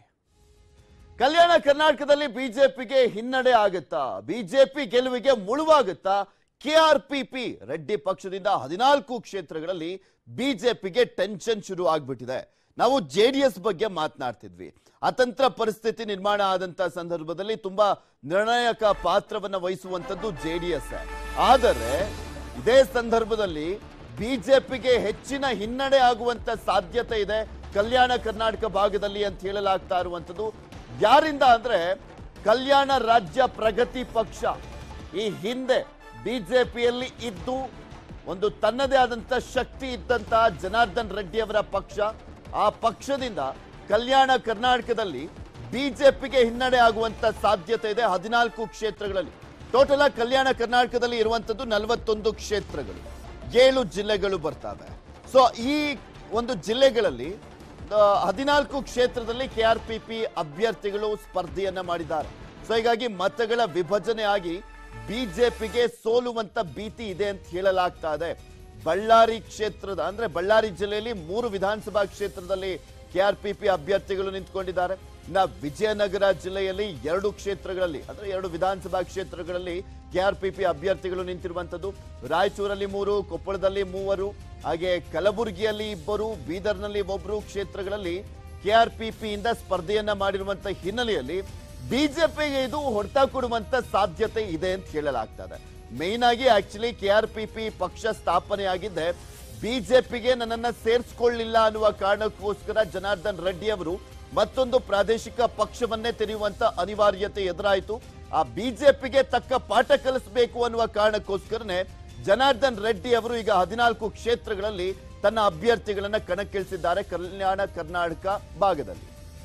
S1: ಕಲ್ಯಾಣ ಕರ್ನಾಟಕದಲ್ಲಿ ಬಿಜೆಪಿಗೆ ಹಿನ್ನಡೆ ಆಗುತ್ತಾ ಬಿಜೆಪಿ ಗೆಲುವಿಗೆ ಮುಳುವಾಗುತ್ತಾ ಕೆಆರ್ಪಿಪಿ ರೆಡ್ಡಿ ಪಕ್ಷದಿಂದ ಹದಿನಾಲ್ಕು ಕ್ಷೇತ್ರಗಳಲ್ಲಿ ಬಿಜೆಪಿಗೆ ಟೆನ್ಷನ್ ಶುರು ಆಗ್ಬಿಟ್ಟಿದೆ ನಾವು ಜೆ ಡಿ ಎಸ್ ಬಗ್ಗೆ ಮಾತನಾಡ್ತಿದ್ವಿ ಅತಂತ್ರ ಪರಿಸ್ಥಿತಿ ನಿರ್ಮಾಣ ಆದಂತ ಸಂದರ್ಭದಲ್ಲಿ ತುಂಬಾ ನಿರ್ಣಾಯಕ ಪಾತ್ರವನ್ನ ವಹಿಸುವಂತದ್ದು ಜೆ ಡಿ ಎಸ್ ಆದರೆ ಇದೇ ಸಂದರ್ಭದಲ್ಲಿ ಬಿಜೆಪಿಗೆ ಹೆಚ್ಚಿನ ಹಿನ್ನಡೆ ಆಗುವಂತ ಸಾಧ್ಯತೆ ಇದೆ ಕಲ್ಯಾಣ ಕರ್ನಾಟಕ ಭಾಗದಲ್ಲಿ ಅಂತ ಹೇಳಲಾಗ್ತಾ ಇರುವಂತದ್ದು ಯಾರಿಂದ ಅಂದ್ರೆ ಕಲ್ಯಾಣ ರಾಜ್ಯ ಪ್ರಗತಿ ಪಕ್ಷ ಈ ಹಿಂದೆ ಬಿಜೆಪಿಯಲ್ಲಿ ಇದ್ದು ಒಂದು ತನ್ನದೇ ಆದಂತ ಶಕ್ತಿ ಇದ್ದಂತಹ ಜನಾರ್ದನ್ ರೆಡ್ಡಿ ಅವರ ಪಕ್ಷ ಆ ಪಕ್ಷದಿಂದ ಕಲ್ಯಾಣ ಕರ್ನಾಟಕದಲ್ಲಿ ಬಿಜೆಪಿಗೆ ಹಿನ್ನಡೆ ಆಗುವಂತ ಸಾಧ್ಯತೆ ಇದೆ ಹದಿನಾಲ್ಕು ಕ್ಷೇತ್ರಗಳಲ್ಲಿ ಟೋಟಲ್ ಆಗಿ ಕಲ್ಯಾಣ ಕರ್ನಾಟಕದಲ್ಲಿ ಇರುವಂತದ್ದು ನಲವತ್ತೊಂದು ಕ್ಷೇತ್ರಗಳು ಏಳು ಜಿಲ್ಲೆಗಳು ಬರ್ತವೆ ಸೊ ಈ ಒಂದು ಜಿಲ್ಲೆಗಳಲ್ಲಿ ಆ, ಹದಿನಾಲ್ಕು ಕ್ಷೇತ್ರದಲ್ಲಿ ಕೆ ಆರ್ ಪಿ ಪಿ ಅಭ್ಯರ್ಥಿಗಳು ಸ್ಪರ್ಧೆಯನ್ನ ಮಾಡಿದ್ದಾರೆ ಸೊ ಹೀಗಾಗಿ ಮತಗಳ ವಿಭಜನೆ ಆಗಿ ಬಿಜೆಪಿಗೆ ಸೋಲುವಂತ ಭೀತಿ ಇದೆ ಅಂತ ಹೇಳಲಾಗ್ತಾ ಇದೆ ಬಳ್ಳಾರಿ ಕ್ಷೇತ್ರದ ಅಂದ್ರೆ ಬಳ್ಳಾರಿ ಜಿಲ್ಲೆಯಲ್ಲಿ ಮೂರು ವಿಧಾನಸಭಾ ಕ್ಷೇತ್ರದಲ್ಲಿ ಕೆ ಆರ್ ಪಿ ಪಿ ಅಭ್ಯರ್ಥಿಗಳು ನಿಂತ್ಕೊಂಡಿದ್ದಾರೆ ಇನ್ನ ವಿಜಯನಗರ ಜಿಲ್ಲೆಯಲ್ಲಿ ಎರಡು ಕ್ಷೇತ್ರಗಳಲ್ಲಿ ಅಂದ್ರೆ ಎರಡು ವಿಧಾನಸಭಾ ಕ್ಷೇತ್ರಗಳಲ್ಲಿ ಕೆ ಆರ್ ಪಿ ಪಿ ಅಭ್ಯರ್ಥಿಗಳು ನಿಂತಿರುವಂತದ್ದು ರಾಯಚೂರಲ್ಲಿ ಮೂರು ಕೊಪ್ಪಳದಲ್ಲಿ ಮೂವರು ಹಾಗೆ ಕಲಬುರಗಿಯಲ್ಲಿ ಇಬ್ಬರು ಬೀದರ್ನಲ್ಲಿ ಒಬ್ಬರು ಕ್ಷೇತ್ರಗಳಲ್ಲಿ ಕೆ ಆರ್ ಪಿ ಪಿ ಇಂದ ಸ್ಪರ್ಧೆಯನ್ನ ಮಾಡಿರುವಂತ ಹಿನ್ನೆಲೆಯಲ್ಲಿ ಬಿಜೆಪಿಗೆ ಇದು ಹೊಡೆತ ಕೊಡುವಂತ ಸಾಧ್ಯತೆ ಇದೆ ಅಂತ ಹೇಳಲಾಗ್ತದೆ ಮೇನ್ ಆಗಿ actually K R P P ಪಕ್ಷ ಸ್ಥಾಪನೆ ಆಗಿದ್ದೆ ಬಿಜೆಪಿಗೆ ನನ್ನನ್ನ ಸೇರಿಸ್ಕೊಳ್ಳಿಲ್ಲ ಅನ್ನುವ ಕಾರಣಕ್ಕೋಸ್ಕರ ಜನಾರ್ದನ್ ರೆಡ್ಡಿ ಅವರು ಮತ್ತೊಂದು ಪ್ರಾದೇಶಿಕ ಪಕ್ಷವನ್ನೇ ತೆರೆಯುವಂತ ಅನಿವಾರ್ಯತೆ ಎದುರಾಯಿತು ಆ ಬಿಜೆಪಿಗೆ ತಕ್ಕ ಪಾಠ ಕಲಿಸಬೇಕು ಅನ್ನುವ ಕಾರಣಕ್ಕೋಸ್ಕರನೇ ಜನಾರ್ದನ್ ರೆಡ್ಡಿ ಅವರು ಈಗ ಹದಿನಾಲ್ಕು ಕ್ಷೇತ್ರಗಳಲ್ಲಿ ತನ್ನ ಅಭ್ಯರ್ಥಿಗಳನ್ನ ಕಣಕ್ಕಿಳಿಸಿದ್ದಾರೆ ಕಲ್ಯಾಣ ಕರ್ನಾಟಕ ಭಾಗದಲ್ಲಿ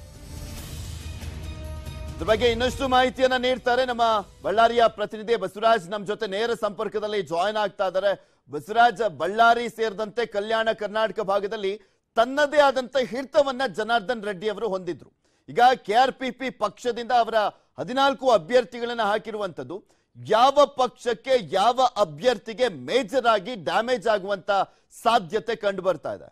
S1: ಇದ್ರ ಬಗ್ಗೆ ಇನ್ನಷ್ಟು ಮಾಹಿತಿಯನ್ನ ನೀಡ್ತಾರೆ ನಮ್ಮ ಬಳ್ಳಾರಿಯ ಪ್ರತಿನಿಧಿ ಬಸವರಾಜ್ ನಮ್ಮ ಜೊತೆ ನೇರ ಸಂಪರ್ಕದಲ್ಲಿ ಜಾಯಿನ್ ಆಗ್ತಾ ಇದ್ದಾರೆ ಬಸವರಾಜ್ ಬಳ್ಳಾರಿ ಸೇರಿದಂತೆ ಕಲ್ಯಾಣ ಕರ್ನಾಟಕ ಭಾಗದಲ್ಲಿ ತನ್ನದೇ ಆದಂತ ಹಿಡಿತವನ್ನ ಜನಾರ್ದನ್ ರೆಡ್ಡಿ ಅವರು ಹೊಂದಿದ್ರು ಈಗ ಕೆ ಆರ್ ಪಿ ಪಿ ಪಕ್ಷದಿಂದ ಅವರ ಹದಿನಾಲ್ಕು ಅಭ್ಯರ್ಥಿಗಳನ್ನ ಹಾಕಿರುವಂತದ್ದು ಯಾವ ಪಕ್ಷಕ್ಕೆ ಯಾವ ಅಭ್ಯರ್ಥಿಗೆ ಮೇಜರ್ ಆಗಿ ಡ್ಯಾಮೇಜ್ ಆಗುವಂತ ಸಾಧ್ಯತೆ ಕಂಡು ಬರ್ತಾ ಇದೆ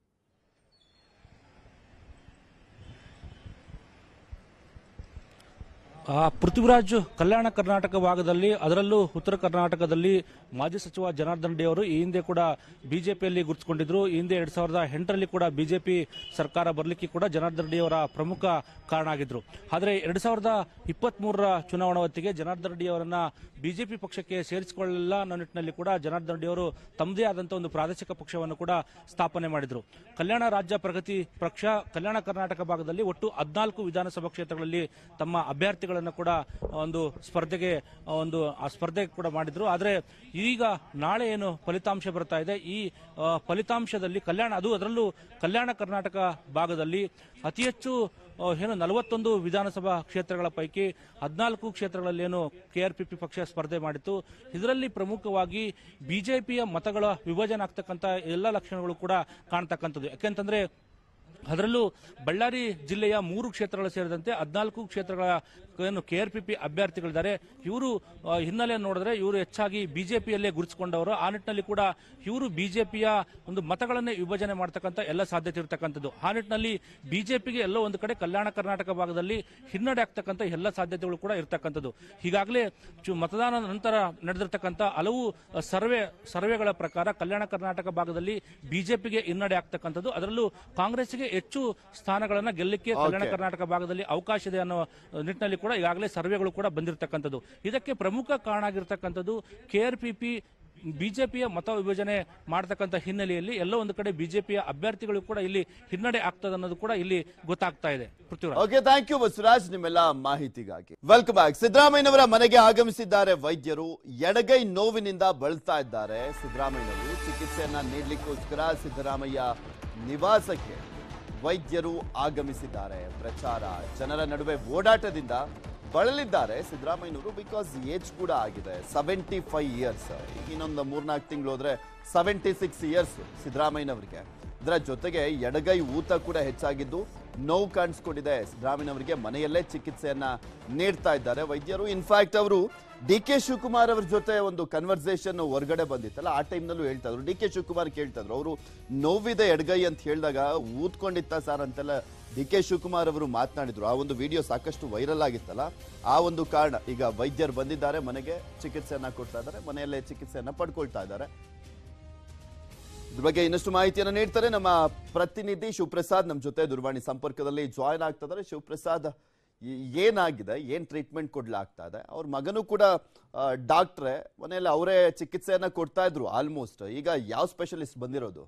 S5: ಆ, ಪೃಥ್ವಿರಾಜ್ ಕಲ್ಯಾಣ ಕರ್ನಾಟಕ ಭಾಗದಲ್ಲಿ ಅದರಲ್ಲೂ ಉತ್ತರ ಕರ್ನಾಟಕದಲ್ಲಿ ಮಾಜಿ ಸಚಿವ ಜನಾರ್ದನ್ ರೆಡ್ಡಿ ಅವರು ಈ ಹಿಂದೆ ಕೂಡ ಬಿಜೆಪಿಯಲ್ಲಿ ಗುರುತಿಸಿಕೊಂಡಿದ್ರು ಈ ಹಿಂದೆ ಎರಡ್ ಸಾವಿರದ ಎಂಟರಲ್ಲಿ ಕೂಡ ಬಿಜೆಪಿ ಸರ್ಕಾರ ಬರಲಿಕ್ಕೆ ಕೂಡ ಜನಾರ್ದನ್ ರೆಡ್ಡಿ ಅವರ ಪ್ರಮುಖ ಕಾರಣ ಆಗಿದ್ರು ಆದರೆ ಎರಡ್ ಸಾವಿರದ ಇಪ್ಪತ್ತ್ ಮೂರರ ಚುನಾವಣಾ ಹೊತ್ತಿಗೆ ಜನಾರ್ದನ್ ರೆಡ್ಡಿ ಅವರನ್ನ ಬಿಜೆಪಿ ಪಕ್ಷಕ್ಕೆ ಸೇರಿಸಿಕೊಳ್ಳಲಿಲ್ಲ ಅನ್ನೋ ನಿಟ್ಟಿನಲ್ಲಿ ಕೂಡ ಜನಾರ್ದನ್ ರೆಡ್ಡಿ ಅವರು ತಮ್ಮದೇ ಆದಂಥ ಒಂದು ಪ್ರಾದೇಶಿಕ ಪಕ್ಷವನ್ನು ಕೂಡ ಸ್ಥಾಪನೆ ಮಾಡಿದ್ರು ಕಲ್ಯಾಣ ರಾಜ್ಯ ಪ್ರಗತಿ ಪಕ್ಷ ಕಲ್ಯಾಣ ಕರ್ನಾಟಕ ಭಾಗದಲ್ಲಿ ಒಟ್ಟು ಹದಿನಾಲ್ಕು ವಿಧಾನಸಭಾ ಕ್ಷೇತ್ರಗಳಲ್ಲಿ ತಮ್ಮ ಅಭ್ಯರ್ಥಿಗಳನ್ನು ಕೂಡ ಒಂದು ಸ್ಪರ್ಧೆಗೆ ಒಂದು ಆ ಸ್ಪರ್ಧೆ ಕೂಡ ಮಾಡಿದ್ರು ಆದರೆ ಈಗ ನಾಳೆ ಏನು ಫಲಿತಾಂಶ ಬರ್ತಾ ಇದೆ ಈ ಆ, ಫಲಿತಾಂಶದಲ್ಲಿ ಕಲ್ಯಾಣ ಅದು ಅದರಲ್ಲೂ ಕಲ್ಯಾಣ ಕರ್ನಾಟಕ ಭಾಗದಲ್ಲಿ ಅತಿ ಹೆಚ್ಚು ಆ, ಏನು ನಲವತ್ತೊಂದು ವಿಧಾನಸಭಾ ಕ್ಷೇತ್ರಗಳ ಪೈಕಿ ಹದಿನಾಲ್ಕು ಕ್ಷೇತ್ರಗಳಲ್ಲಿ ಏನು ಕೆಆರ್ಪಿಪಿ ಪಕ್ಷ ಸ್ಪರ್ಧೆ ಮಾಡಿತ್ತು ಇದರಲ್ಲಿ ಪ್ರಮುಖವಾಗಿ ಬಿಜೆಪಿಯ ಮತಗಳ ವಿಭಜನೆ ಆಗ್ತಕ್ಕಂಥ ಎಲ್ಲ ಲಕ್ಷಣಗಳು ಕೂಡ ಕಾಣ್ತಕ್ಕಂಥದ್ದು ಯಾಕೆಂತಂದ್ರೆ ಅದರಲ್ಲೂ ಬಳ್ಳಾರಿ ಜಿಲ್ಲೆಯ ಮೂರು ಕ್ಷೇತ್ರಗಳು ಸೇರಿದಂತೆ ಹದಿನಾಲ್ಕು ಕ್ಷೇತ್ರಗಳ ಏನು ಕೆಆರ್ಪಿಪಿ ಅಭ್ಯರ್ಥಿಗಳಿದ್ದಾರೆ ಇವರು ಆ, ಹಿನ್ನೆಲೆ ನೋಡಿದ್ರೆ ಇವರು ಹೆಚ್ಚಾಗಿ ಬಿಜೆಪಿಯಲ್ಲೇ ಗುರುತಿಸಿಕೊಂಡವರು ಆ ನಿಟ್ಟಿನಲ್ಲಿ ಕೂಡ ಇವರು ಬಿಜೆಪಿಯ ಒಂದು ಮತಗಳನ್ನೇ ವಿಭಜನೆ ಮಾಡ್ತಕ್ಕಂಥ ಎಲ್ಲ ಸಾಧ್ಯತೆ ಇರತಕ್ಕಂಥದ್ದು ಆ ನಿಟ್ಟಿನಲ್ಲಿ ಬಿಜೆಪಿಗೆ ಎಲ್ಲೋ ಒಂದು ಕಡೆ ಕಲ್ಯಾಣ ಕರ್ನಾಟಕ ಭಾಗದಲ್ಲಿ ಹಿನ್ನಡೆ ಆಗ್ತಕ್ಕಂಥ ಎಲ್ಲ ಸಾಧ್ಯತೆಗಳು ಕೂಡ ಇರತಕ್ಕಂಥದ್ದು ಹೀಗಾಗಲೇ ಚು- ಮತದಾನ ನಂತರ ನಡೆದಿರ್ತಕ್ಕಂಥ ಹಲವು ಅ, ಸರ್ವೆ ಸರ್ವೆಗಳ ಪ್ರಕಾರ ಕಲ್ಯಾಣ ಕರ್ನಾಟಕ ಭಾಗದಲ್ಲಿ ಬಿಜೆಪಿಗೆ ಹಿನ್ನಡೆ ಆಗ್ತಕ್ಕಂಥದ್ದು ಅದರಲ್ಲೂ ಕಾಂಗ್ರೆಸ್ಗೆ ಹೆಚ್ಚು ಸ್ಥಾನಗಳನ್ನ ಗೆಲ್ಲಕ್ಕೆ ಕಲ್ಯಾಣ
S1: Okay.
S5: ಕರ್ನಾಟಕ ಭಾಗದಲ್ಲಿ ಅವಕಾಶ ಇದೆ ಅನ್ನೋ ನಿಟ್ಟಿನಲ್ಲಿ ಕೂಡ ಈಗಾಗಲೇ ಸರ್ವೆಗಳು ಕೂಡ ಬಂದಿರತಕ್ಕಂಥದ್ದು ಇದಕ್ಕೆ ಪ್ರಮುಖ ಕಾರಣ ಆಗಿರ್ತಕ್ಕಂಥದ್ದು ಕೆಆರ್ಪಿಪಿ ಬಿಜೆಪಿಯ ಮತ ವಿಭಜನೆ ಮಾಡತಕ್ಕಂಥ ಹಿನ್ನೆಲೆಯಲ್ಲಿ ಎಲ್ಲೋ ಒಂದು ಕಡೆ ಬಿಜೆಪಿಯ ಅಭ್ಯರ್ಥಿಗಳು ಕೂಡ ಇಲ್ಲಿ ಹಿನ್ನಡೆ ಆಗ್ತದೆ ಅನ್ನೋದು ಕೂಡ ಇಲ್ಲಿ ಗೊತ್ತಾಗ್ತಾ ಇದೆ Prithviraj
S1: okay thank you Basavaraj ನಿಮ್ಮೆಲ್ಲ ಮಾಹಿತಿಗಾಗಿ ವೆಲ್ಕಮ್ ಬ್ಯಾಕ್ ಸಿದ್ದರಾಮಯ್ಯನವರ ಮನೆಗೆ ಆಗಮಿಸಿದ್ದಾರೆ ವೈದ್ಯರು ಎಡಗೈ ನೋವಿನಿಂದ ಬಳಲ್ತಾ ಇದ್ದಾರೆ ಸಿದ್ದರಾಮಯ್ಯನವರು ಚಿಕಿತ್ಸೆಯನ್ನ ನೀಡಲಿಕ್ಕೋಸ್ಕರ ಸಿದ್ದರಾಮಯ್ಯ ನಿವಾಸಕ್ಕೆ ವೈದ್ಯರು ಆಗಮಿಸಿದ್ದಾರೆ ಪ್ರಚಾರ ಜನರ ನಡುವೆ ಓಡಾಟದಿಂದ ಬಳಲಿದ್ದಾರೆ ಸಿದ್ದರಾಮಯ್ಯನವರು ಬಿಕಾಸ್ ಏಜ್ ಕೂಡ ಆಗಿದೆ ಸೆವೆಂಟಿ ಫೈವ್ ಇಯರ್ಸ್ ಇನ್ನೊಂದು ಮೂರ್ನಾಲ್ಕು ತಿಂಗಳು ಹೋದ್ರೆ ಸೆವೆಂಟಿ ಸಿಕ್ಸ್ ಇಯರ್ಸ್ ಸಿದ್ದರಾಮಯ್ಯನವರಿಗೆ ಇದರ ಜೊತೆಗೆ ಎಡಗೈ ಊತ ಕೂಡ ಹೆಚ್ಚಾಗಿದ್ದು ನೋವು ಕಾಣಿಸ್ಕೊಂಡಿದೆ ಸಿದ್ದರಾಮಯ್ಯನವರಿಗೆ ಮನೆಯಲ್ಲೇ ಚಿಕಿತ್ಸೆಯನ್ನ ನೀಡ್ತಾ ಇದ್ದಾರೆ ವೈದ್ಯರು ಇನ್ಫ್ಯಾಕ್ಟ್ ಅವರು ಡಿ ಕೆ ಶಿವಕುಮಾರ್ ಅವ್ರ ಜೊತೆ ಒಂದು ಕನ್ವರ್ಸೇಷನ್ ಹೊರಗಡೆ ಬಂದಿತ್ತಲ್ಲ ಆ ಟೈಮ್ನಲ್ಲೂ ಹೇಳ್ತಾ ಇದ್ರು ಡಿ ಕೆ ಶಿವಕುಮಾರ್ ಕೇಳ್ತಾ ಇದ್ರು ಅವರು ನೋವಿದೆ ಎಡಗೈ ಅಂತ ಹೇಳಿದಾಗ ಊದ್ಕೊಂಡಿತ್ತ ಸರ್ ಅಂತೆಲ್ಲ ಡಿ ಕೆ ಶಿವಕುಮಾರ್ ಅವರು ಮಾತನಾಡಿದ್ರು ಆ ಒಂದು ವಿಡಿಯೋ ಸಾಕಷ್ಟು ವೈರಲ್ ಆಗಿತ್ತಲ್ಲ ಆ ಒಂದು ಕಾರಣ ಈಗ ವೈದ್ಯರು ಬಂದಿದ್ದಾರೆ ಮನೆಗೆ ಚಿಕಿತ್ಸೆಯನ್ನ ಕೊಡ್ತಾ ಇದ್ದಾರೆ ಮನೆಯಲ್ಲೇ ಚಿಕಿತ್ಸೆಯನ್ನ ಪಡ್ಕೊಳ್ತಾ ಇದ್ದಾರೆ ಇದ್ರ ಬಗ್ಗೆ ಇನ್ನಷ್ಟು ಮಾಹಿತಿಯನ್ನು ನೀಡ್ತಾರೆ ನಮ್ಮ ಪ್ರತಿನಿಧಿ ಶಿವಪ್ರಸಾದ್ ನಮ್ಮ ಜೊತೆ ದೂರವಾಣಿ ಸಂಪರ್ಕದಲ್ಲಿ ಜಾಯ್ನ್ ಆಗ್ತಾ ಇದ್ದಾರೆ ಶಿವಪ್ರಸಾದ್ ಈ- ಏನಾಗಿದೆ ಏನ್ ಟ್ರೀಟ್ಮೆಂಟ್ ಕೊಡ್ಲಾಗ್ತಾ ಇದೆ ಅವ್ರ ಮಗನೂ ಕೂಡ ಡಾಕ್ಟ್ರೆ ಮನೆಯಲ್ಲಿ ಅವರೇ ಚಿಕಿತ್ಸೆಯನ್ನ ಕೊಡ್ತಾ ಇದ್ರು ಆಲ್ಮೋಸ್ಟ್ ಈಗ ಯಾವ ಸ್ಪೆಷಲಿಸ್ಟ್ ಬಂದಿರೋದು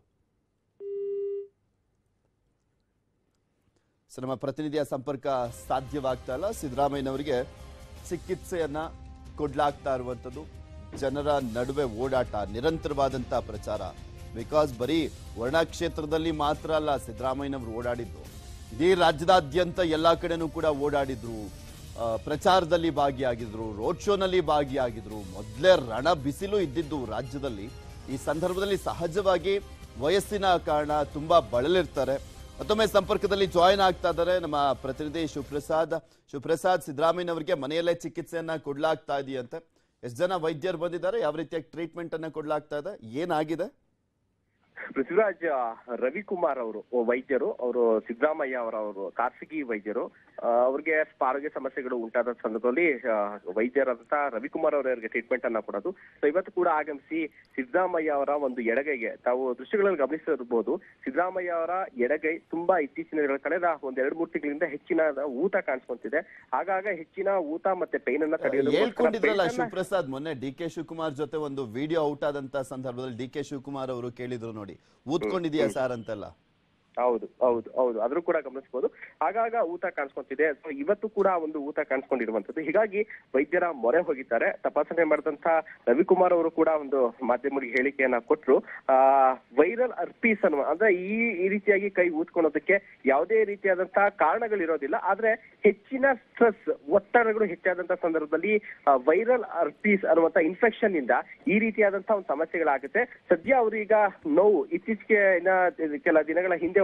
S1: ಸೊ ನಮ್ಮ ಪ್ರತಿನಿಧಿಯ ಸಂಪರ್ಕ ಸಾಧ್ಯವಾಗ್ತಾ ಇಲ್ಲ ಸಿದ್ದರಾಮಯ್ಯನವರಿಗೆ ಚಿಕಿತ್ಸೆಯನ್ನ ಕೊಡ್ಲಾಗ್ತಾ ಇರುವಂಥದ್ದು ಜನರ ನಡುವೆ ಓಡಾಟ ನಿರಂತರವಾದಂತ ಪ್ರಚಾರ ಬಿಕಾಸ್ ಬರೀ ವರ್ಣ ಕ್ಷೇತ್ರದಲ್ಲಿ ಮಾತ್ರ ಅಲ್ಲ ಸಿದ್ದರಾಮಯ್ಯನವರು ಓಡಾಡಿದ್ದು ಇಡೀ ರಾಜ್ಯದಾದ್ಯಂತ ಎಲ್ಲಾ ಕಡೆನೂ ಕೂಡ ಓಡಾಡಿದ್ರು ಆ, ಪ್ರಚಾರದಲ್ಲಿ ಭಾಗಿಯಾಗಿದ್ರು ರೋಡ್ ಶೋನಲ್ಲಿ ಭಾಗಿಯಾಗಿದ್ರು ಮೊದಲೇ ರಣ ಬಿಸಿಲು ಇದ್ದಿದ್ದು ರಾಜ್ಯದಲ್ಲಿ ಈ ಸಂದರ್ಭದಲ್ಲಿ ಸಹಜವಾಗಿ ವಯಸ್ಸಿನ ಕಾರಣ ತುಂಬಾ ಬಳಲಿರ್ತಾರೆ ಮತ್ತೊಮ್ಮೆ ಸಂಪರ್ಕದಲ್ಲಿ ಜಾಯಿನ್ ಆಗ್ತಾ ಇದ್ದಾರೆ ನಮ್ಮ ಪ್ರತಿನಿಧಿ ಶಿವಪ್ರಸಾದ್ ಶಿವಪ್ರಸಾದ್ ಸಿದ್ದರಾಮಯ್ಯನವರಿಗೆ ಮನೆಯಲ್ಲೇ ಚಿಕಿತ್ಸೆಯನ್ನ ಕೊಡ್ಲಾಗ್ತಾ ಇದೆಯಂತೆ ಎಷ್ಟು ಜನ ವೈದ್ಯರು ಬಂದಿದ್ದಾರೆ ಯಾವ ರೀತಿಯಾಗಿ ಟ್ರೀಟ್ಮೆಂಟ್ ಅನ್ನ ಕೊಡ್ಲಾಗ್ತಾ ಇದೆ ಏನಾಗಿದೆ
S6: ಪೃಥ್ವಿರಾಜ್ ರವಿಕುಮಾರ್ ಅವರು ವೈದ್ಯರು ಅವರು ಸಿದ್ದರಾಮಯ್ಯ ಅವರ ಅವರು ಖಾಸಗಿ ವೈದ್ಯರು ಆ, ಅವ್ರಿಗೆ ಆರೋಗ್ಯ ಸಮಸ್ಯೆಗಳು ಉಂಟಾದ ಸಂದರ್ಭದಲ್ಲಿ ಆ, ವೈದ್ಯರಾದಂತ ರವಿಕುಮಾರ್ ಅವರಿಗೆ ಟ್ರೀಟ್ಮೆಂಟ್ ಅನ್ನ ಕೊಡೋದು ಸೊ ಇವತ್ತು ಕೂಡ ಆಗಮಿಸಿ ಸಿದ್ದರಾಮಯ್ಯ ಅವರ ಒಂದು ಎಡಗೈಗೆ ತಾವು ದೃಶ್ಯಗಳಲ್ಲಿ ಗಮನಿಸಿರ್ಬೋದು ಸಿದ್ದರಾಮಯ್ಯ ಅವರ ಎಡಗೈ ತುಂಬಾ ಇತ್ತೀಚಿನ ದಿನಗಳ ಕಳೆದ ಒಂದ್ ಎರಡ್ ಮೂರು ತಿಂಗಳಿಂದ ಹೆಚ್ಚಿನ ಊತ ಕಾಣಿಸ್ಕೊಂತಿದೆ ಆಗಾಗ ಹೆಚ್ಚಿನ ಊತ ಮತ್ತೆ ಪೈನ್ ಅನ್ನ ತಡೆಯೋದಕ್ಕೋಸ್ಕರ
S1: ಹೇಳ್ಕೊಂಡಿದ್ರಲ್ಲ
S6: pain ಅನ್ನ-
S1: ಶಿವಪ್ರಸಾದ್ ಮೊನ್ನೆ ಡಿ ಕೆ ಶಿವಕುಮಾರ್ ಜೊತೆ ಒಂದು ವಿಡಿಯೋ ಔಟ್ ಆದಂತ ಸಂದರ್ಭದಲ್ಲಿ ಡಿ ಕೆ ಶಿವಕುಮಾರ್ ಅವರು ಕೇಳಿದ್ರು ನೋಡಿ ಊದ್ಕೊಂಡಿದ್ಯಾ ಸರ್ ಅಂತೆಲ್ಲ
S6: ಹೌದು ಹೌದು ಹೌದು ಆದ್ರೂ ಕೂಡ ಗಮನಿಸಬಹುದು ಆಗಾಗ ಊತ ಕಾಣಿಸ್ಕೊಂತಿದೆ ಸೊ ಇವತ್ತು ಕೂಡ ಒಂದು ಊತ ಕಾಣಿಸ್ಕೊಂಡಿರುವಂತದ್ದು ಹೀಗಾಗಿ ವೈದ್ಯರ ಮೊರೆ ಹೋಗಿದ್ದಾರೆ ತಪಾಸಣೆ ಮಾಡಿದಂತ ರವಿಕುಮಾರ್ ಅವರು ಕೂಡ ಒಂದು ಮಾಧ್ಯಮಗಳಿಗೆ ಹೇಳಿಕೆಯನ್ನ ಕೊಟ್ರು ಆ ವೈರಲ್ ಅರ್ಪೀಸ್ ಅನ್ನುವ ಅಂದ್ರೆ ಈ ಈ ರೀತಿಯಾಗಿ ಕೈ ಊದ್ಕೊಳೋದಕ್ಕೆ ಯಾವುದೇ ರೀತಿಯಾದಂತಹ ಕಾರಣಗಳಿರೋದಿಲ್ಲ ಆದ್ರೆ ಹೆಚ್ಚಿನ ಸ್ಟ್ರೆಸ್ ಒತ್ತಡಗಳು ಹೆಚ್ಚಾದಂತ ಸಂದರ್ಭದಲ್ಲಿ ವೈರಲ್ ಅರ್ಪೀಸ್ ಅನ್ನುವಂತ ಇನ್ಫೆಕ್ಷನ್ ಇಂದ ಈ ರೀತಿಯಾದಂತಹ ಒಂದು ಸಮಸ್ಯೆಗಳಾಗುತ್ತೆ ಸದ್ಯ ಅವರು ಈಗ ನೋವು ಇತ್ತೀಚೆಗೆ ಇನ್ನ ಕೆಲ ದಿನಗಳ ಹಿಂದೆ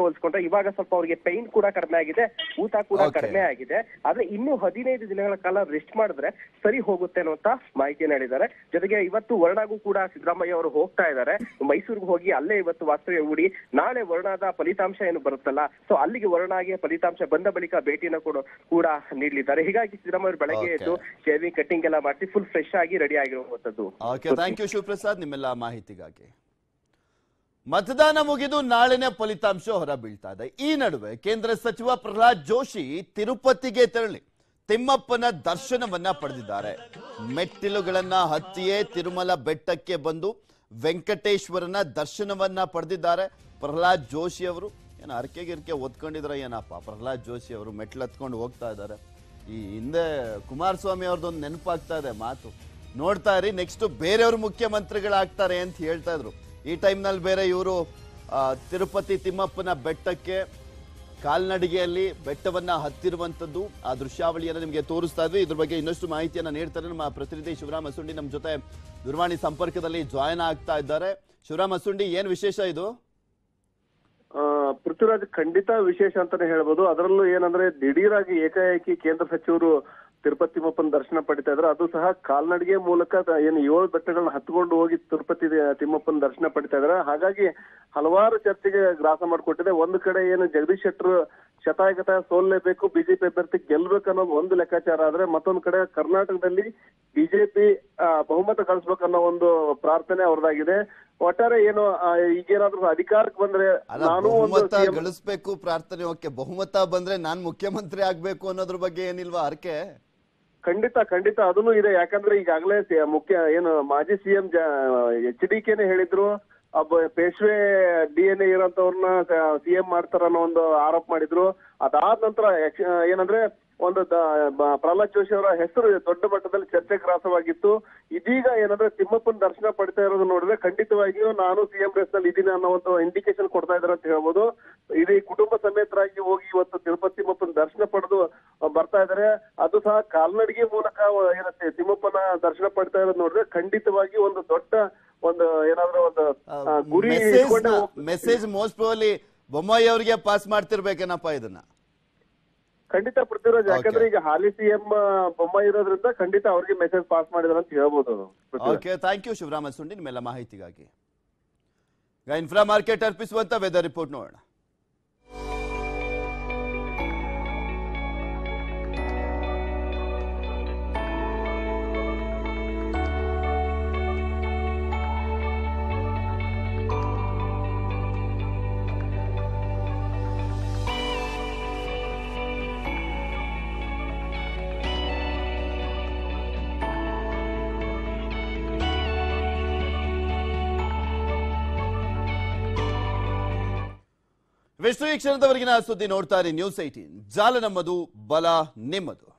S6: ಹೋಲಿಸ್ಕೊಂಡ್ರೆ ಇವಾಗ ಸ್ವಲ್ಪ ಅವ್ರಿಗೆ ಪೈನ್ ಕೂಡ ಕಡಿಮೆ ಆಗಿದೆ ಊತ ಕೂಡ
S1: Okay.
S6: ಕಡಿಮೆ ಆಗಿದೆ ಆದ್ರೆ ಇನ್ನು ಹದಿನೈದು ದಿನಗಳ ಕಾಲ ರೆಸ್ಟ್ ಮಾಡಿದ್ರೆ ಸರಿ ಹೋಗುತ್ತೆ ಅನ್ನುವಂತ ಮಾಹಿತಿಯನ್ನು ಹೇಳಿದ್ದಾರೆ ಜೊತೆಗೆ ಇವತ್ತು ವರ್ಣಾಗೂ ಕೂಡ ಸಿದ್ದರಾಮಯ್ಯ ಅವರು ಹೋಗ್ತಾ ಇದ್ದಾರೆ ಮೈಸೂರಿಗೆ ಹೋಗಿ ಅಲ್ಲೇ ಇವತ್ತು ವಾಸ್ತವ್ಯ ಹೂಡಿ ನಾಳೆ ವರ್ಣಾದ ಫಲಿತಾಂಶ ಏನು ಬರುತ್ತಲ್ಲ ಸೊ ಅಲ್ಲಿಗೆ ವರ್ಣಾಗೆ ಫಲಿತಾಂಶ ಬಂದ ಬಳಿಕ ಭೇಟಿಯನ್ನು ಕೂಡ ಕೂಡ ನೀಡಲಿದ್ದಾರೆ ಹೀಗಾಗಿ ಸಿದ್ದರಾಮಯ್ಯ ಅವರು ಬೆಳಗ್ಗೆ
S1: Okay.
S6: ಎದ್ದು ಶೇವಿಂಗ್ ಕಟ್ಟಿಂಗ್ ಎಲ್ಲ ಮಾಡಿಸಿ ಫುಲ್ ಫ್ರೆಶ್ ಆಗಿ ರೆಡಿ ಆಗಿರುವಂತದ್ದು
S1: ಓಕೆ ಥ್ಯಾಂಕ್ ಯು ಶಿವಪ್ರಸಾದ್ ನಿಮ್ಮೆಲ್ಲ ಮಾಹಿತಿಗಾಗಿ ಮತದಾನ ಮುಗಿದು ನಾಳೆನೆ ಫಲಿತಾಂಶ ಹೊರ ಬೀಳ್ತಾ ಇದೆ ಈ ನಡುವೆ ಕೇಂದ್ರ ಸಚಿವ ಪ್ರಹ್ಲಾದ್ ಜೋಶಿ ತಿರುಪತಿಗೆ ತೆರಳಿ ತಿಮ್ಮಪ್ಪನ ದರ್ಶನವನ್ನ ಪಡೆದಿದ್ದಾರೆ ಮೆಟ್ಟಿಲುಗಳನ್ನ ಹತ್ತಿಯೇ ತಿರುಮಲ ಬೆಟ್ಟಕ್ಕೆ ಬಂದು ವೆಂಕಟೇಶ್ವರನ ದರ್ಶನವನ್ನ ಪಡೆದಿದ್ದಾರೆ ಪ್ರಹ್ಲಾದ್ ಜೋಶಿ ಅವರು ಏನು ಅರ್ಕೆ ಗಿರ್ಕೆ ಒದ್ಕೊಂಡಿದ್ರ ಏನಪ್ಪ ಪ್ರಹ್ಲಾದ್ ಜೋಶಿ ಅವರು ಮೆಟ್ಲು ಹತ್ಕೊಂಡು ಹೋಗ್ತಾ ಇದ್ದಾರೆ ಈ ಹಿಂದೆ ಕುಮಾರಸ್ವಾಮಿ ಅವ್ರದ್ದೊಂದು ನೆನಪಾಗ್ತಾ ಇದೆ ಮಾತು ನೋಡ್ತಾ ಇರಿ ನೆಕ್ಸ್ಟ್ ಬೇರೆಯವರು ಮುಖ್ಯಮಂತ್ರಿಗಳಾಗ್ತಾರೆ ಅಂತ ಹೇಳ್ತಾ ಇದ್ರು ಈ ಟೈಮ್ನಲ್ಲಿ ಬೇರೆ ಇವರು ತಿರುಪತಿ ತಿಮ್ಮಪ್ಪನ ಬೆಟ್ಟಕ್ಕೆ ಕಾಲ್ನಡಿಗೆಯಲ್ಲಿ ಬೆಟ್ಟವನ್ನ ಹತ್ತಿರುವಂತದ್ದು ಆ ದೃಶ್ಯಾವಳಿಯನ್ನು ನಿಮಗೆ ತೋರಿಸ್ತಾ ಇದ್ವಿ ಇದ್ರ ಬಗ್ಗೆ ಇನ್ನಷ್ಟು ಮಾಹಿತಿಯನ್ನ ನೀಡ್ತಾರೆ ನಮ್ಮ ಪ್ರತಿನಿಧಿ ಶಿವರಾಮ್ ಅಸುಂಡಿ ನಮ್ಮ ಜೊತೆ ದೂರವಾಣಿ ಸಂಪರ್ಕದಲ್ಲಿ ಜಾಯಿನ್ ಆಗ್ತಾ ಇದ್ದಾರೆ ಶಿವರಾಮ್ ಅಸುಂಡಿ ಏನ್ ವಿಶೇಷ ಇದು
S7: ಆ, ಪೃಥ್ವಿರಾಜ್ ಖಂಡಿತ ವಿಶೇಷ ಅಂತಾನೆ ಹೇಳ್ಬೋದು ಅದರಲ್ಲೂ ಏನಂದ್ರೆ ದಿಢೀರಾಗಿ ಏಕಾಏಕಿ ಕೇಂದ್ರ ಸಚಿವರು ತಿರುಪತಿ ತಿಮ್ಮಪ್ಪನ ದರ್ಶನ ಪಡಿತಾ ಇದ್ರು ಅದು ಸಹ ಕಾಲ್ನಡಿಗೆ ಮೂಲಕ ತ- ಏನು ಏಳು ಬೆಟ್ಟಗಳನ್ನ ಹತ್ಕೊಂಡು ಹೋಗಿ ತಿರುಪತಿ ದ- ತಿಮ್ಮಪ್ಪನ ದರ್ಶನ ಪಡಿತಾ ಇದ್ದಾರೆ ಹಾಗಾಗಿ ಹಲವಾರು ಚರ್ಚೆಗೆ ಗ್ರಾಸ ಮಾಡಿಕೊಟ್ಟಿದೆ ಒಂದು ಕಡೆ ಏನು ಜಗದೀಶ್ ಶೆಟ್ಟರ್ ಶತಾಯಗತ ಸೋಲ್ಲೇಬೇಕು ಬಿಜೆಪಿ ಅಭ್ಯರ್ಥಿ ಗೆಲ್ಬೇಕು ಅನ್ನೋದು ಒಂದು ಲೆಕ್ಕಾಚಾರ ಆದ್ರೆ ಮತ್ತೊಂದು ಕಡೆ ಕರ್ನಾಟಕದಲ್ಲಿ ಬಿಜೆಪಿ ಬಹುಮತ ಗಳಿಸ್ಬೇಕನ್ನೋ ಒಂದು ಪ್ರಾರ್ಥನೆ ಅವ್ರದ್ದಾಗಿದೆ ಒಟ್ಟಾರೆ ಏನು ಆ, ಈಗೇನಾದ್ರೂ ಅಧಿಕಾರಕ್ಕೆ ಬಂದ್ರೆ
S1: ಅಲ್ಲ
S7: ನಾನು ಒಂದು
S1: ಬಹುಮತ
S7: CM
S1: ಗಳಿಸ್ಬೇಕು ಪ್ರಾರ್ಥನೆ ಓಕೆ ಬಹುಮತ ಬಂದ್ರೆ ನಾನ್ ಮುಖ್ಯಮಂತ್ರಿ ಆಗ್ಬೇಕು ಅನ್ನೋದ್ರ ಬಗ್ಗೆ ಏನಿಲ್ವಾ ಅರ್ಕೆ
S7: ಖಂಡಿತ ಖಂಡಿತ ಅದನ್ನು ಇದೆ ಯಾಕಂದ್ರೆ ಈಗಾಗಲೇ ಸಿ- ಮುಖ್ಯ ಏನು ಮಾಜಿ ಸಿಎಂ ಎಚ್ ಡಿ ಕೆನೆ ಹೇಳಿದ್ರು ಒಬ್ಬ ಪೇಶ್ವೆ ಡಿ ಎನ್ ಎ ಇರೋಂತವ್ರನ್ನ ಸಿಎಂ ಮಾಡ್ತಾರ ಅನ್ನೋ ಒಂದು ಆರೋಪ ಮಾಡಿದ್ರು ಅದಾದ ನಂತರ ಯಕ್ಷ- ಏನಂದ್ರೆ ಒಂದು ದ- ಬ- ಪ್ರಹ್ಲಾದ್ ಜೋಶಿ ಅವರ ಹೆಸರು ದೊಡ್ಡ ಮಟ್ಟದಲ್ಲಿ ಚರ್ಚೆ ಗ್ರಾಸವಾಗಿತ್ತು ಇದೀಗ ಏನಂದ್ರೆ ತಿಮ್ಮಪ್ಪನ ದರ್ಶನ ಪಡಿತಾ ಇರೋದು ನೋಡಿದ್ರೆ ಖಂಡಿತವಾಗಿಯೂ ನಾನು ಸಿಎಂ ರೇಸ್ ನಲ್ಲಿ ಇದೀನಿ ಅನ್ನೋ ಒಂದು ಇಂಡಿಕೇಶನ್ ಕೊಡ್ತಾ ಇದಾರೆ ಅಂತ ಹೇಳ್ಬೋದು ಇಡೀ ಕುಟುಂಬ ಸಮೇತರಾಗಿ ಹೋಗಿ ಇವತ್ತು ತಿರುಪತಿ ತಿಮ್ಮಪ್ಪನ ದರ್ಶನ ಪಡೆದು ಆ, ಬರ್ತಾ ಇದಾರೆ ಅದು ಸಹ ಕಾಲ್ನಡಿಗೆ ಮೂಲಕ ಆ, ಏನಂತೆ ತಿಮ್ಮಪ್ಪನ ದರ್ಶನ ಪಡ್ತಾ ಇರೋದು ನೋಡಿದ್ರೆ ಖಂಡಿತವಾಗಿ ಒಂದು ದೊಡ್ಡ ಒಂದು ಏನಾದ್ರೂ ಒಂದು ಆ, ಗುರಿ ಇಟ್ಕೊಂಡೆ ಹೋಗ್-
S1: ಮೆಸೇಜ್ ಮೋಸ್ಟ್ ಪ್ರಾಬಲಿ ಬೊಮ್ಮಾಯಿ ಅವರಿಗೆ ಪಾಸ್ ಮಾಡ್ತಿರ್ಬೇಕೇನಪ್ಪ ಇದನ್ನ
S7: ಖಂಡಿತ ಪೃಥ್ವಿರಾಜ್
S1: Okay.
S7: ಯಾಕಂದ್ರೆ ಈಗ ಹಾಲಿ ಸಿಎಂ ಬೊಮ್ಮಾಯಿ ಇರೋದ್ರಿಂದ ಖಂಡಿತ ಅವ್ರಿಗೆ ಮೆಸೇಜ್ ಪಾಸ್ ಮಾಡಿದಾರೆ ಅಂತ ಹೇಳ್ಬೋದು Prithviraj.
S1: Okay thank you Shivarama Sundi ನಿಮ್ಮೆಲ್ಲ ಮಾಹಿತಿಗಾಗಿ ಈಗ ಇನ್ಫ್ರಾ ಮಾರ್ಕೆಟ್ ಅರ್ಪಿಸುವಂತ ವೆದರ್ ರಿಪೋರ್ಟ್ ನೋಡೋಣ ವಿಶ್ವ ಈ ಕ್ಷಣದವರೆಗಿನ ಸುದ್ದಿ ನೋಡ್ತಾ ಇರಿ ನ್ಯೂಸ್ ಏಟೀನ್ ಜಾಲ ನಮ್ಮದು ಬಲ ನಿಮ್ಮದು